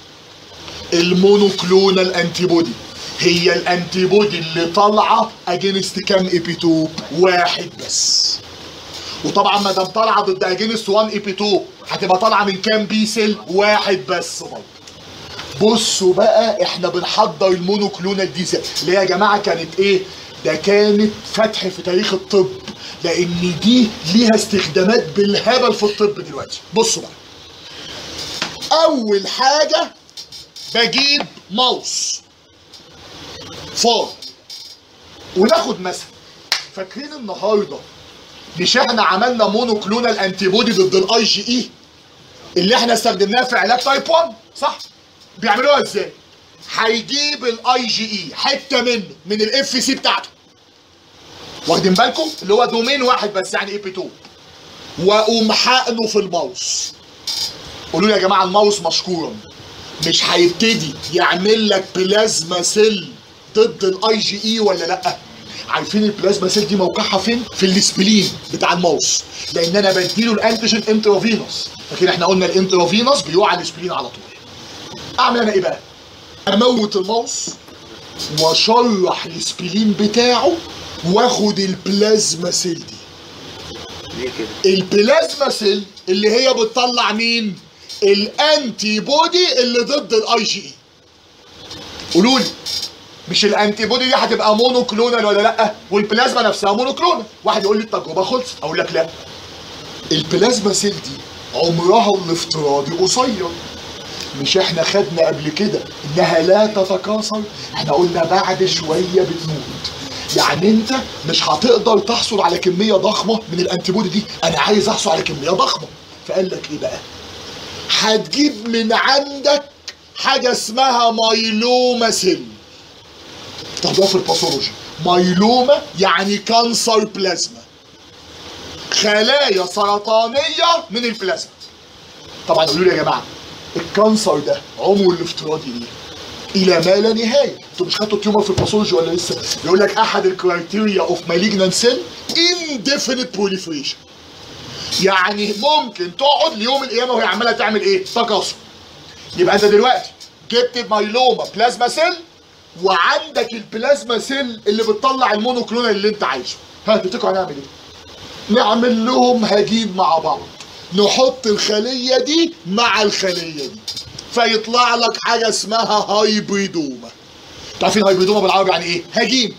المونوكلونال انتي بودي هي الانتي بودي اللي طالعه اجينست كام ايبيتوب واحد بس وطبعا ما دام طالعه ضد اجينست 1 ايبيتوب هتبقى طالعه من كام بي سيل واحد بس برضه بصوا بقى احنا بنحضر المونوكلونال دي ازاي اللي هي يا جماعه كانت ايه ده كانت فتح في تاريخ الطب لان دي ليها استخدامات بالهبل في الطب دلوقتي بصوا بقى اول حاجه بجيب ماوس فار وناخد مثلا فاكرين النهارده مش احنا عملنا مونوكلونال انتي بودي ضد الاي جي اي اللي احنا استخدمناها في علاج تايب 1 صح بيعملوها ازاي هيجيب الاي جي اي حته منه من الاف سي بتاعته واخدين بالكم اللي هو دومين واحد بس يعني اي بي 2 واقوم حقنه في الماوس قولوا لي يا جماعه الماوس مشكورا مش هيبتدي يعمل لك بلازما سيل ضد الاي جي اي ولا لا عارفين البلازما سيل دي موقعها فين في السبلين بتاع الماوس لان انا بديله الانتيجين انترافينوس لكن احنا قلنا الانترافينوس بيقع على السبلين على طول اعمل انا ايه بقى اموت الماوس واشرح السبلين بتاعه واخد البلازما سيل دي ليه كده؟ البلازما سيل اللي هي بتطلع مين الانتي بودي اللي ضد الاي جي اي قولوا لي مش الانتي بودي دي هتبقى مونوكلونال ولا لا والبلازما نفسها مونوكلونال واحد يقول لي التجربه خلصت اقول لك لا البلازما سيل دي عمرها الافتراضي قصير مش احنا خدنا قبل كده انها لا تتكاثر احنا قلنا بعد شويه بتموت يعني انت مش هتقدر تحصل على كميه ضخمه من الانتيبودي دي انا عايز احصل على كميه ضخمه فقال لك ايه بقى هتجيب من عندك حاجه اسمها مايلوما سيل تاخدوها في الباثولوجي مايلوما يعني كانسر بلازما خلايا سرطانيه من البلازما طبعا قولوا لي يا جماعه الكانسر ده عمره الافتراضي ايه؟ الى ما لا نهايه انتوا مش خدتوا تيومر في الباثولوجي ولا لسه بيقول لك احد الكرايتيريا اوف مالجنان سيل انديفينيت بروليفريشن يعني ممكن تقعد ليوم القيامه وهي عماله تعمل ايه تكاثر يبقى انت دلوقتي جبت مايلوما بلازما سيل وعندك البلازما سيل اللي بتطلع المونوكلونال اللي انت عايزه ها تفتكروا هنعمل ايه نعمل لهم هجين مع بعض نحط الخليه دي مع الخليه دي فيطلع لك حاجه اسمها هايبريدوما تعرفين هايبريدوما بالعربي يعني ايه هجين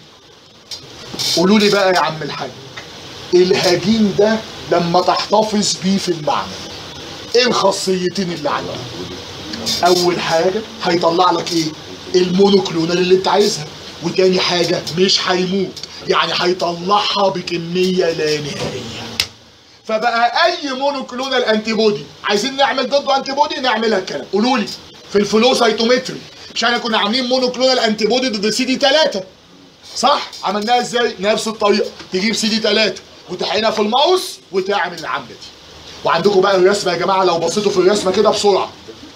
قولوا لي بقى يا عم الحاج الهجين ده لما تحتفظ بيه في المعمل ايه الخاصيتين اللي عنده اول حاجه هيطلع لك ايه المونوكلونال اللي انت عايزها وتاني حاجه مش هيموت يعني هيطلعها بكميه لا نهائيه فبقى اي مونوكلونال انتي بودي عايزين نعمل ضده انتي بودي نعملها الكلام قولوا لي في الفلو سايتومتري مش احنا كنا عاملين مونوكلونال انتي بودي ضد سي دي 3 صح عملناها ازاي نفس الطريقه تجيب سي دي 3 وتحقنها في الماوس وتعمل العمله دي وعندكم بقى الرسمه يا جماعه لو بصيتوا في الرسمه كده بسرعه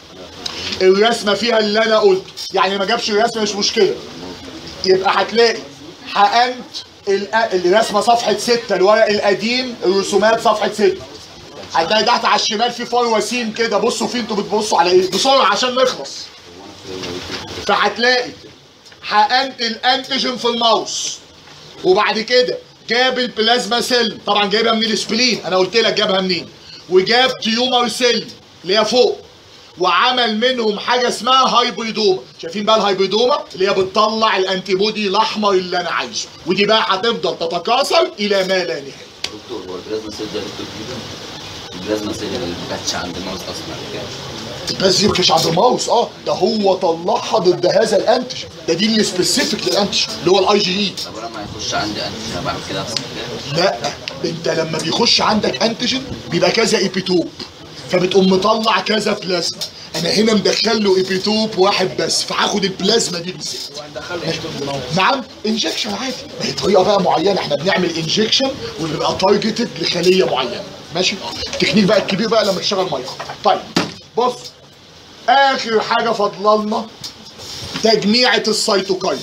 الرسمه فيها اللي انا قلته يعني ما جابش الرسمه مش مشكله يبقى هتلاقي حقنت ال- الرسمه صفحه 6 الورق القديم الرسومات صفحه 6 هتلاقي تحت على الشمال في فار وسيم كده بصوا فيه انتوا بتبصوا على ايه بسرعه عشان نخلص فهتلاقي حقنت الانتيجين في الماوس وبعد كده جاب البلازما سيل طبعا جايبها من السبلين انا قلت لك جابها منين وجاب تيومر سيل اللي هي فوق وعمل منهم حاجه اسمها هايبريدوما شايفين بقى الهايبريدوما اللي هي بتطلع الانتي بودي الاحمر اللي انا عايزه ودي بقى هتفضل تتكاثر الى ما لا نهايه دكتور هو البلازما سيل ده دكتور جديد البلازما سيل اللي ما كانتش عند الماوس اصلا قبل كده بس دي ما كانش عند الماوس اه ده هو طلعها ضد هذا الانتيجين ده دي اللي سبيسيفيك للانتيجين اللي هو الاي جي اي طب انا ما يخش عندي انت بعمل كده احسن كده لا انت لما بيخش عندك انتيجين بيبقى كذا ايبيتوب فبتقوم مطلع كذا بلازما انا هنا مدخل له ايبيتوب واحد بس فهاخد البلازما دي بالذات وهندخله يشتغل بالموت نعم انجكشن عادي ما هي طريقه بقى معينه احنا بنعمل انجكشن وبيبقى تارجتد لخليه معينه ماشي التكنيك بقى الكبير بقى لما تشتغل مايكرو طيب بص اخر حاجه فاضلالنا تجميعة السيتوكاين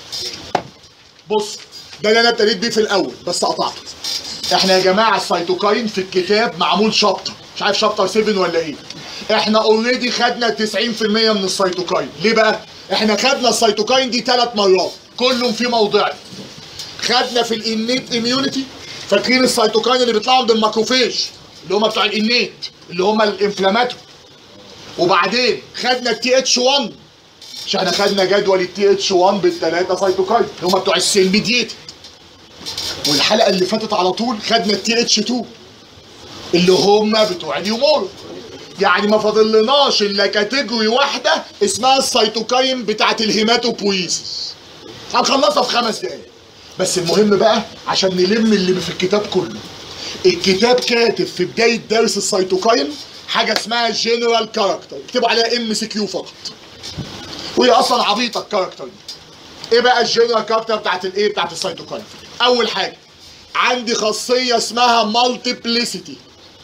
بص ده اللي انا ابتديت بيه في الاول بس قطعته احنا يا جماعه السيتوكاين في الكتاب معمول شابتر مش عارف شابتر 7 ولا ايه احنا اوريدي خدنا 90% من السيتوكاين ليه بقى احنا خدنا السيتوكاين دي ثلاث مرات كلهم في موضعي خدنا في الانيت اميونيتي فاكرين السيتوكاين اللي بيطلعوا عند الماكروفيج اللي هم بتوع الانيت اللي هم الانفلاماتوري وبعدين خدنا التي اتش 1 مش احنا خدنا جدول التي اتش 1 بالثلاثه سيتوكاين اللي هم بتوع السيل ميديتد والحلقه اللي فاتت على طول خدنا التي اتش 2 اللي هم بتوع اليومور يعني ما فاضلناش الا كاتيجوري واحده اسمها السيتوكاين بتاعت الهيماتوبويسيس هنخلصها في خمس دقايق بس المهم بقى عشان نلم اللي في الكتاب كله الكتاب كاتب في بدايه درس السيتوكاين حاجه اسمها جنرال كاركتر اكتبوا عليها ام سي كيو فقط وهي اصلا عبيطه الكاركتر دي ايه بقى الجنرال كاركتر بتاعت الايه بتاعت السيتوكاين اول حاجه عندي خاصيه اسمها مالتيبليسيتي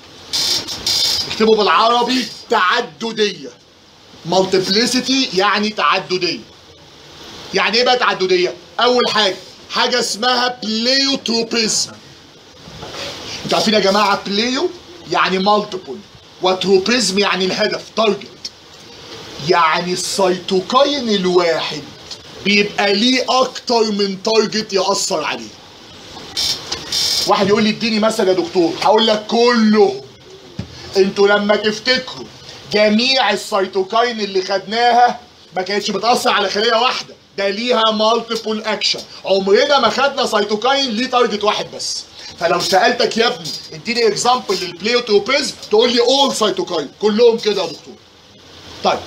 اكتبوا بالعربي تعدديه مالتيبليسيتي يعني تعدديه يعني ايه بقى تعدديه اول حاجه حاجه اسمها بليوتروبيزم انتوا عارفين يا جماعه بليو يعني مالتيبل وتروبيزم يعني الهدف تارجت يعني السيتوكاين الواحد بيبقى ليه اكتر من تارجت ياثر عليه واحد يقول لي اديني مثل يا دكتور هقول لك كله انتوا لما تفتكروا جميع السيتوكاين اللي خدناها ما كانتش بتاثر على خليه واحده ده ليها مالتيبل اكشن عمرنا ما خدنا سيتوكاين ليه تارجت واحد بس فلو سالتك يا ابني اديني اكزامبل للبليوتروبيزم تقول لي اول سيتوكاين كلهم كده يا دكتور طيب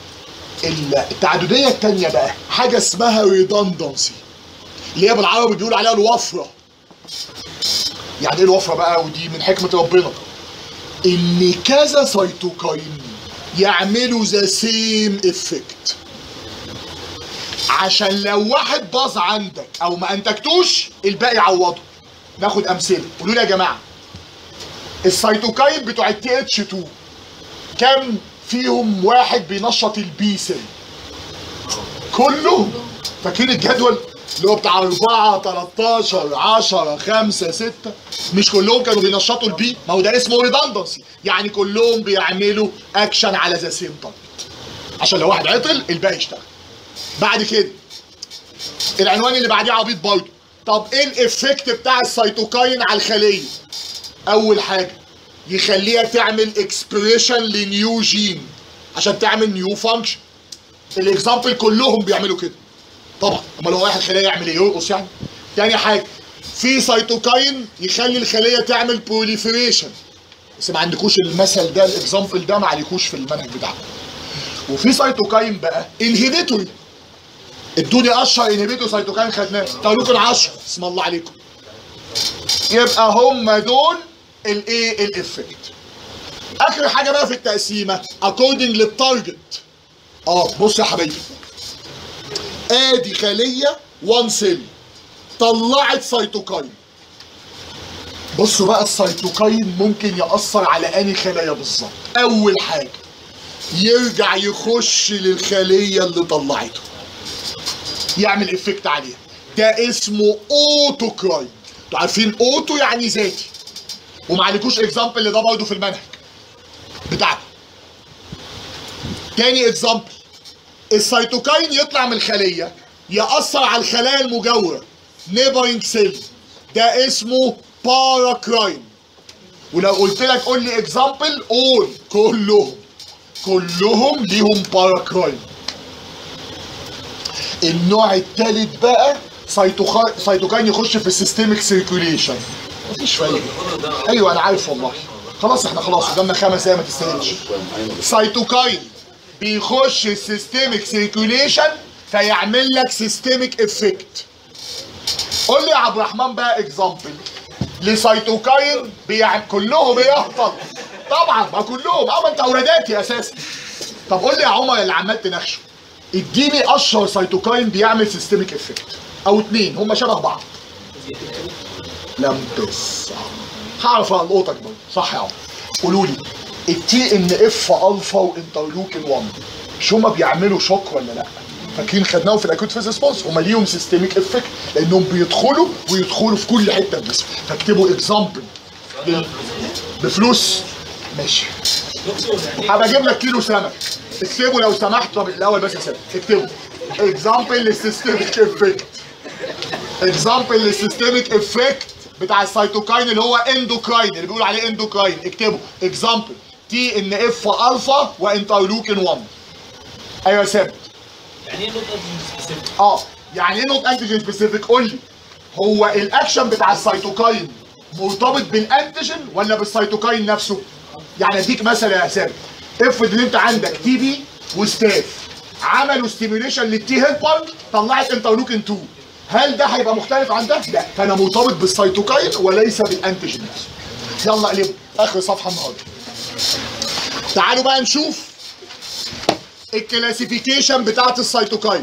التعدديه الثانيه بقى حاجه اسمها ريدندنسي اللي هي بالعربي بيقول عليها الوفره يعني ايه الوفره بقى ودي من حكمه ربنا ان كذا سيتوكاين يعملوا ذا سيم افكت عشان لو واحد باظ عندك او ما انتجتوش الباقي يعوضه ناخد امثله قولوا لي يا جماعه السيتوكاين بتوع التي اتش 2 كم فيهم واحد بينشط البي سيل كلهم فاكرين الجدول اللي هو بتاع 4 13 10 5 6 مش كلهم كانوا بينشطوا البي ما هو ده اسمه ريدندنسي يعني كلهم بيعملوا اكشن على ذا سيم تارجت عشان لو واحد عطل الباقي يشتغل بعد كده العنوان اللي بعديه عبيط برضه طب ايه الافكت بتاع السيتوكاين على الخليه اول حاجه يخليها تعمل اكسبريشن لنيو جين عشان تعمل نيو فانكشن الاكزامبل كلهم بيعملوا كده طبعا اما لو واحد خليه يعمل ايه يرقص يعني تاني حاجه في سيتوكاين يخلي الخليه تعمل بروليفريشن بس ما عندكوش المثل ده الاكزامبل ده ما عليكوش في المنهج بتاعكم وفي سيتوكاين بقى انهبيتوري ادوني اشهر انهبيتور سيتوكاين خدناه قالوا لكم 10 اسم الله عليكم يبقى هم دول الايه الافكت اخر حاجه بقى في التقسيمه اكوردنج للتارجت اه بص يا حبايبي ادي خليه 1 سيل طلعت سيتوكاين بصوا بقى السيتوكاين ممكن ياثر على انهي خلايا بالظبط اول حاجه يرجع يخش للخليه اللي طلعته يعمل افكت عليها ده اسمه اوتوكراين انتوا عارفين اوتو يعني ذاتي وما عليكوش اكزامبل اللي ده برضه في المنهج بتاعكم تاني اكزامبل السيتوكاين يطلع من الخليه ياثر على الخلايا المجاوره نيبرنج سيل ده اسمه باراكراين ولو قلت لك قول لي اكزامبل قول كلهم كلهم ليهم باراكراين النوع الثالث بقى سيتوخا... سيتوكاين يخش في السيستميك سيركيوليشن مفيش فايده ايوه انا عارف والله خلاص احنا خلاص قدامنا خمس ايام ما تستاهلش سيتوكاين بيخش السيستميك سيركيوليشن فيعمل لك سيستميك افكت قول لي يا عبد الرحمن بقى اكزامبل لسيتوكاين بيعمل كلهم يهطل طبعا ما كلهم اه ما انت اولاداتي اساسا طب قول لي يا عمر اللي عمال تناقشه اديني اشهر سيتوكاين بيعمل سيستميك افكت او اتنين هم شبه بعض لم تسع هعرف القطك برضه صح يا عمر قولوا لي التي ان اف الفا وانترلوكين 1 مش هما بيعملوا شوك ولا لا؟ فاكرين خدناهم في الاكوت فيز ريسبونس هما ليهم سيستميك افكت لانهم بيدخلوا ويدخلوا في كل حته في الجسم فاكتبوا اكزامبل بفلوس ماشي هبقى اجيب لك كيلو سمك اكتبوا لو سمحت طب الاول بس يا سامي اكتبوا اكزامبل للسيستميك افكت اكزامبل للسيستميك افكت بتاع السيتوكاين اللي هو اندوكراين اللي بيقولوا عليه اندوكراين اكتبوا اكزامبل تي ان اف الفا وانترلوكين 1 ايوه يا سامي يعني ايه نوت سبيسيفيك؟ اه يعني ايه نوت انتيجين سبيسيفيك قول لي هو الاكشن بتاع السيتوكاين مرتبط بالانتيجين ولا بالسيتوكاين نفسه يعني اديك مثلا يا سامي افرض ان انت عندك تي بي وستاف عملوا ستيميوليشن للتي هيلبر طلعت انترلوكين 2 هل ده هيبقى مختلف عن ده؟ لا فانا مرتبط بالسيتوكاين وليس بالانتيجين نفسه يلا قلب اخر صفحه النهارده تعالوا بقى نشوف الكلاسيفيكيشن بتاعت السيتوكاين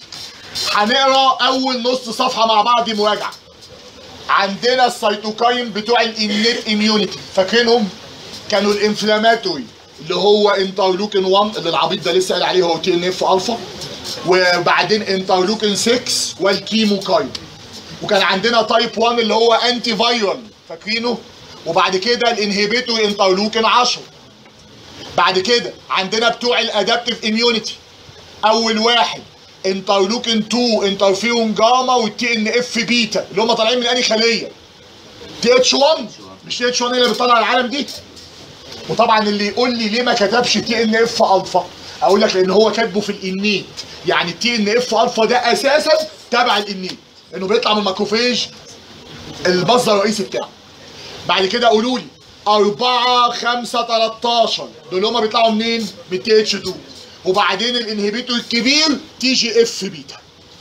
هنقرا اول نص صفحه مع بعض مراجعه عندنا السيتوكاين بتوع الانيت اميونيتي فاكرينهم كانوا الانفلاماتوري اللي هو انترلوكين 1 اللي العبيط ده لسه قال عليه هو تي ان اف الفا وبعدين انترلوكين 6 والكيموكاين وكان عندنا تايب 1 اللي هو انتي فايرال فاكرينه وبعد كده الانهبيتور انترلوكين 10 بعد كده عندنا بتوع الادابتيف اميونيتي اول واحد انترلوكين 2 انترفيرون جاما والتي ان اف بيتا اللي هم طالعين من انهي خليه تي اتش 1 مش تي اتش 1 اللي بتطلع العالم دي وطبعا اللي يقول لي ليه ما كتبش تي ان اف الفا اقول لك لان هو كاتبه في الانيت يعني التي ان اف الفا ده اساسا تبع الانيت انه بيطلع من الماكروفيج المصدر الرئيسي بتاعه بعد كده قولوا لي 4 5 13 دول هما بيطلعوا منين؟ من تي اتش 2 وبعدين الانهبيتور الكبير تي جي اف بيتا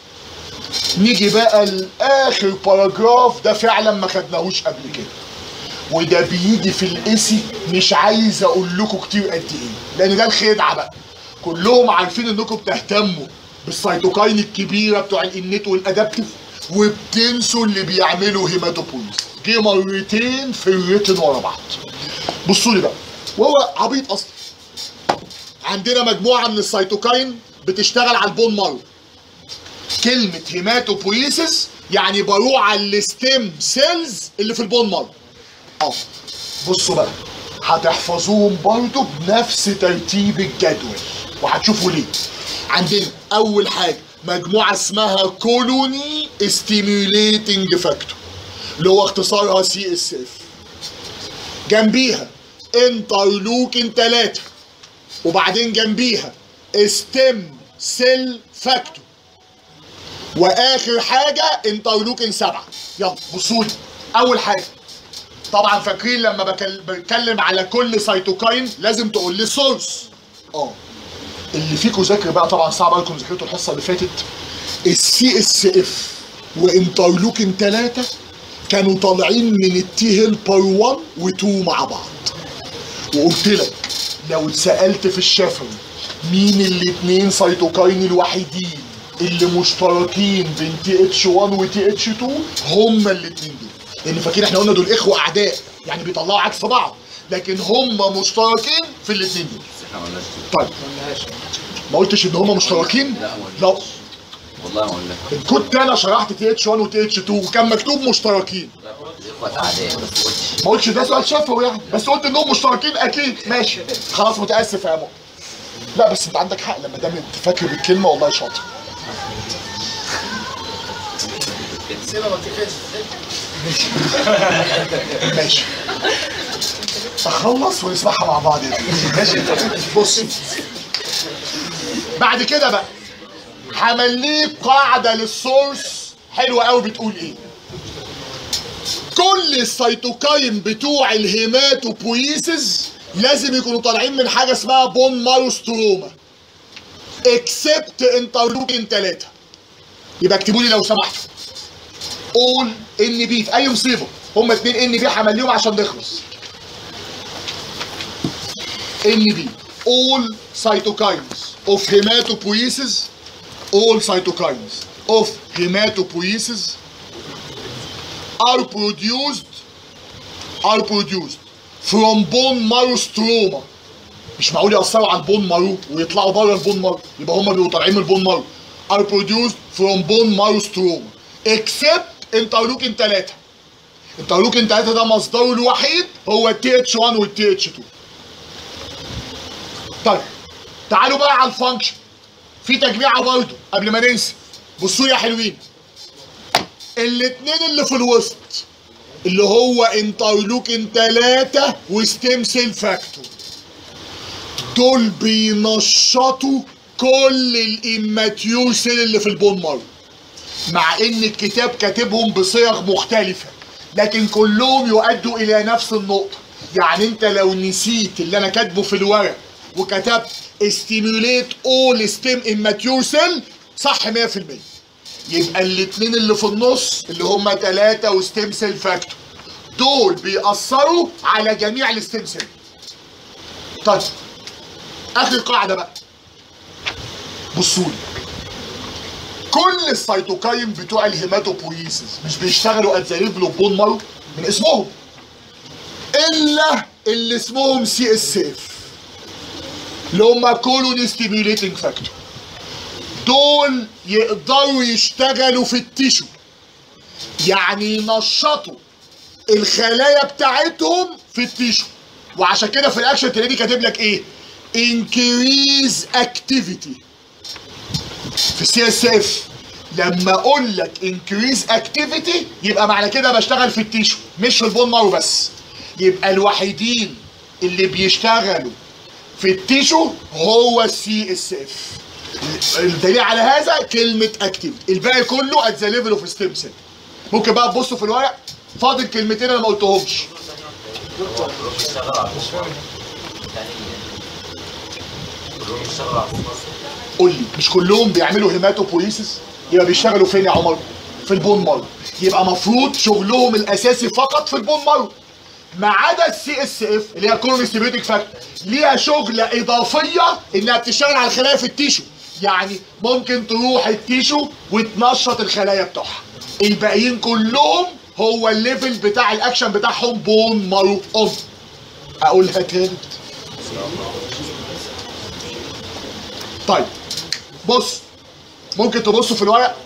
نيجي بقى لاخر باراجراف ده فعلا ما خدناهوش قبل كده وده بيجي في الاسي مش عايز اقول لكم كتير قد ايه لان ده الخدعه بقى كلهم عارفين انكم بتهتموا بالسيتوكاين الكبيره بتوع الانيت والادابتيف وبتنسوا اللي بيعملوا هيماتوبويز جه مرتين في الريتن ورا بعض بصوا لي بقى وهو عبيط اصلا عندنا مجموعه من السيتوكاين بتشتغل على البون مارو كلمه هيماتوبويسيس يعني بروح على الستيم سيلز اللي في البون مارو اه بصوا بقى هتحفظوهم برضو بنفس ترتيب الجدول وهتشوفوا ليه عندنا اول حاجه مجموعه اسمها كولوني ستيميوليتنج فاكتور اللي هو اختصارها سي اس اف جنبيها انترلوكين 3 وبعدين جنبيها ستيم سيل فاكتور واخر حاجه انترلوكين 7 يلا بصوا لي اول حاجه طبعا فاكرين لما بكل- بتكلم على كل سيتوكاين لازم تقول لي السورس اه اللي فيكم ذاكر بقى طبعا صعب عليكم ذاكرته الحصه اللي فاتت السي اس اف وانترلوكين 3 كانوا طالعين من التي هيلبر 1 و2 مع بعض وقلت لك لو اتسالت في الشفوي مين الاتنين سيتوكاين الوحيدين اللي مشتركين بين تي اتش 1 وتي اتش 2 هما الاتنين دول لان فاكرين احنا قلنا دول اخوه اعداء يعني بيطلعوا عكس بعض لكن هما مشتركين في الاتنين دول بس احنا ما قلناش كده. طيب ما قلتش ان هما مشتركين لا، ما لا قلناش. والله ما اقول لك كنت انا شرحت تي اتش 1 وتي اتش 2 وكان مكتوب مشتركين اخوات اعداء بس قلتش ما قلتش ده سؤال شفوي يعني بس قلت انهم مشتركين اكيد ماشي خلاص متاسف يا مؤمن لا بس انت عندك حق لما دام انت فاكر بالكلمه والله شاطر سيبها ما تقفلش ماشي اخلص ونسمعها مع بعض يعني. ماشي بص بعد كده بقى هعمل قاعده للسورس حلوه قوي بتقول ايه كل السيتوكاين بتوع الهيماتوبويسز لازم يكونوا طالعين من حاجه اسمها بون ماروستروما اكسبت انترلوكين 3 يبقى اكتبوا لي لو سمحتوا اول ان بي في اي مصيبه هما اتنين ان بي همليهم عشان نخلص ان بي all cytokines of hematopoiesis all cytokines of hematopoiesis are produced are produced from bone marrow stroma مش معقول يأثروا على البون مارو ويطلعوا بره البون مارو يبقى هم بيبقوا طالعين من البون مارو are produced from bone marrow stroma except انترلوكين 3 انترلوكين 3 ده مصدره الوحيد هو التي اتش 1 والتي اتش 2 طيب تعالوا بقى على الفانكشن في تجميعه برضه قبل ما ننسى بصوا يا حلوين الاتنين اللي في الوسط اللي هو انترلوكين 3 وستيم سيل فاكتور دول بينشطوا كل الاماتيور سيل اللي في البون مارو مع ان الكتاب كاتبهم بصيغ مختلفة لكن كلهم يؤدوا الى نفس النقطة يعني انت لو نسيت اللي انا كاتبه في الورق وكتبت stimulate all stem immature cell صح 100% يبقى الاتنين اللي في النص اللي هم تلاتة وستيم سيل فاكتور دول بيأثروا على جميع الستيم سيل طيب اخر قاعدة بقى بصوا لي كل السيتوكاين بتوع الهيماتوبويسيس مش بيشتغلوا اتزاريب لبون مارو من اسمهم الا اللي اسمهم سي اس اف اللي هم كولوني ستيميوليتنج فاكتور دول يقدروا يشتغلوا في التيشو يعني ينشطوا الخلايا بتاعتهم في التيشو وعشان كده في الاكشن تلاقيه كاتب لك ايه increase activity في السي اس اف لما اقول لك انكريز اكتيفيتي يبقى معنى كده بشتغل في التيشو مش في البون مارو بس يبقى الوحيدين اللي بيشتغلوا في التيشو هو السي اس اف الدليل على هذا كلمه اكتيفيتي الباقي كله ات ذا ليفل اوف ستيم سيل ممكن بقى تبصوا في الورق فاضل كلمتين انا ما قلتهمش قول لي مش كلهم بيعملوا هيماتوبويسيس يبقى بيشتغلوا فين يا عمر في البون مارو يبقى مفروض شغلهم الاساسي فقط في البون مارو ما عدا السي اس اف اللي هي كولون ستيبيوتيك فاكتور ليها شغله اضافيه انها بتشتغل على الخلايا في التيشو يعني ممكن تروح التيشو وتنشط الخلايا بتوعها الباقيين كلهم هو الليفل بتاع الاكشن بتاعهم بون مارو اون اقولها تاني طيب بص ممكن تبصوا في الورق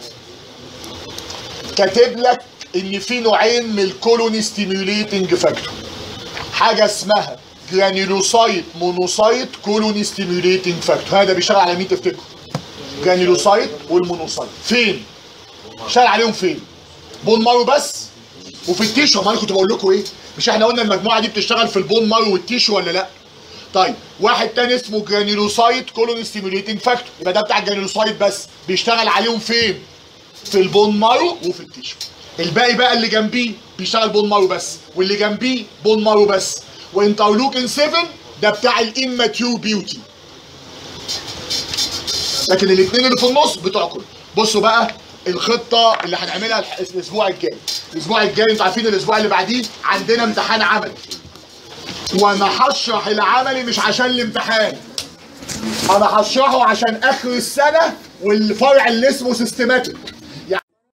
كاتب لك ان في نوعين من الكولوني ستيميوليتنج فاكتور حاجه اسمها جرانيولوسايت مونوسايت كولوني ستيميوليتنج فاكتور هذا بيشتغل على مين تفتكروا جرانيولوسايت والمونوسايت فين شغال عليهم فين بون مارو بس وفي التيشو ما انا كنت بقول لكم ايه مش احنا قلنا المجموعه دي بتشتغل في البون مارو والتيشو ولا لا طيب واحد تاني اسمه جرانيولوسايت كولون ستيميوليتنج فاكتور يبقى ده بتاع الجرانيولوسايت بس بيشتغل عليهم فين في البون مارو وفي التيشو الباقي بقى اللي جنبيه بيشتغل بون مارو بس واللي جنبيه بون مارو بس وانترلوكين 7 ده بتاع الاماتيور بيوتي لكن الاثنين اللي في النص بتوع كله بصوا بقى الخطه اللي هنعملها الح- الاسبوع الجاي الاسبوع الجاي انتوا عارفين الاسبوع اللي بعديه عندنا امتحان عملي وانا هشرح العملي مش عشان الامتحان انا هشرحه عشان اخر السنه والفرع اللي اسمه سيستماتيك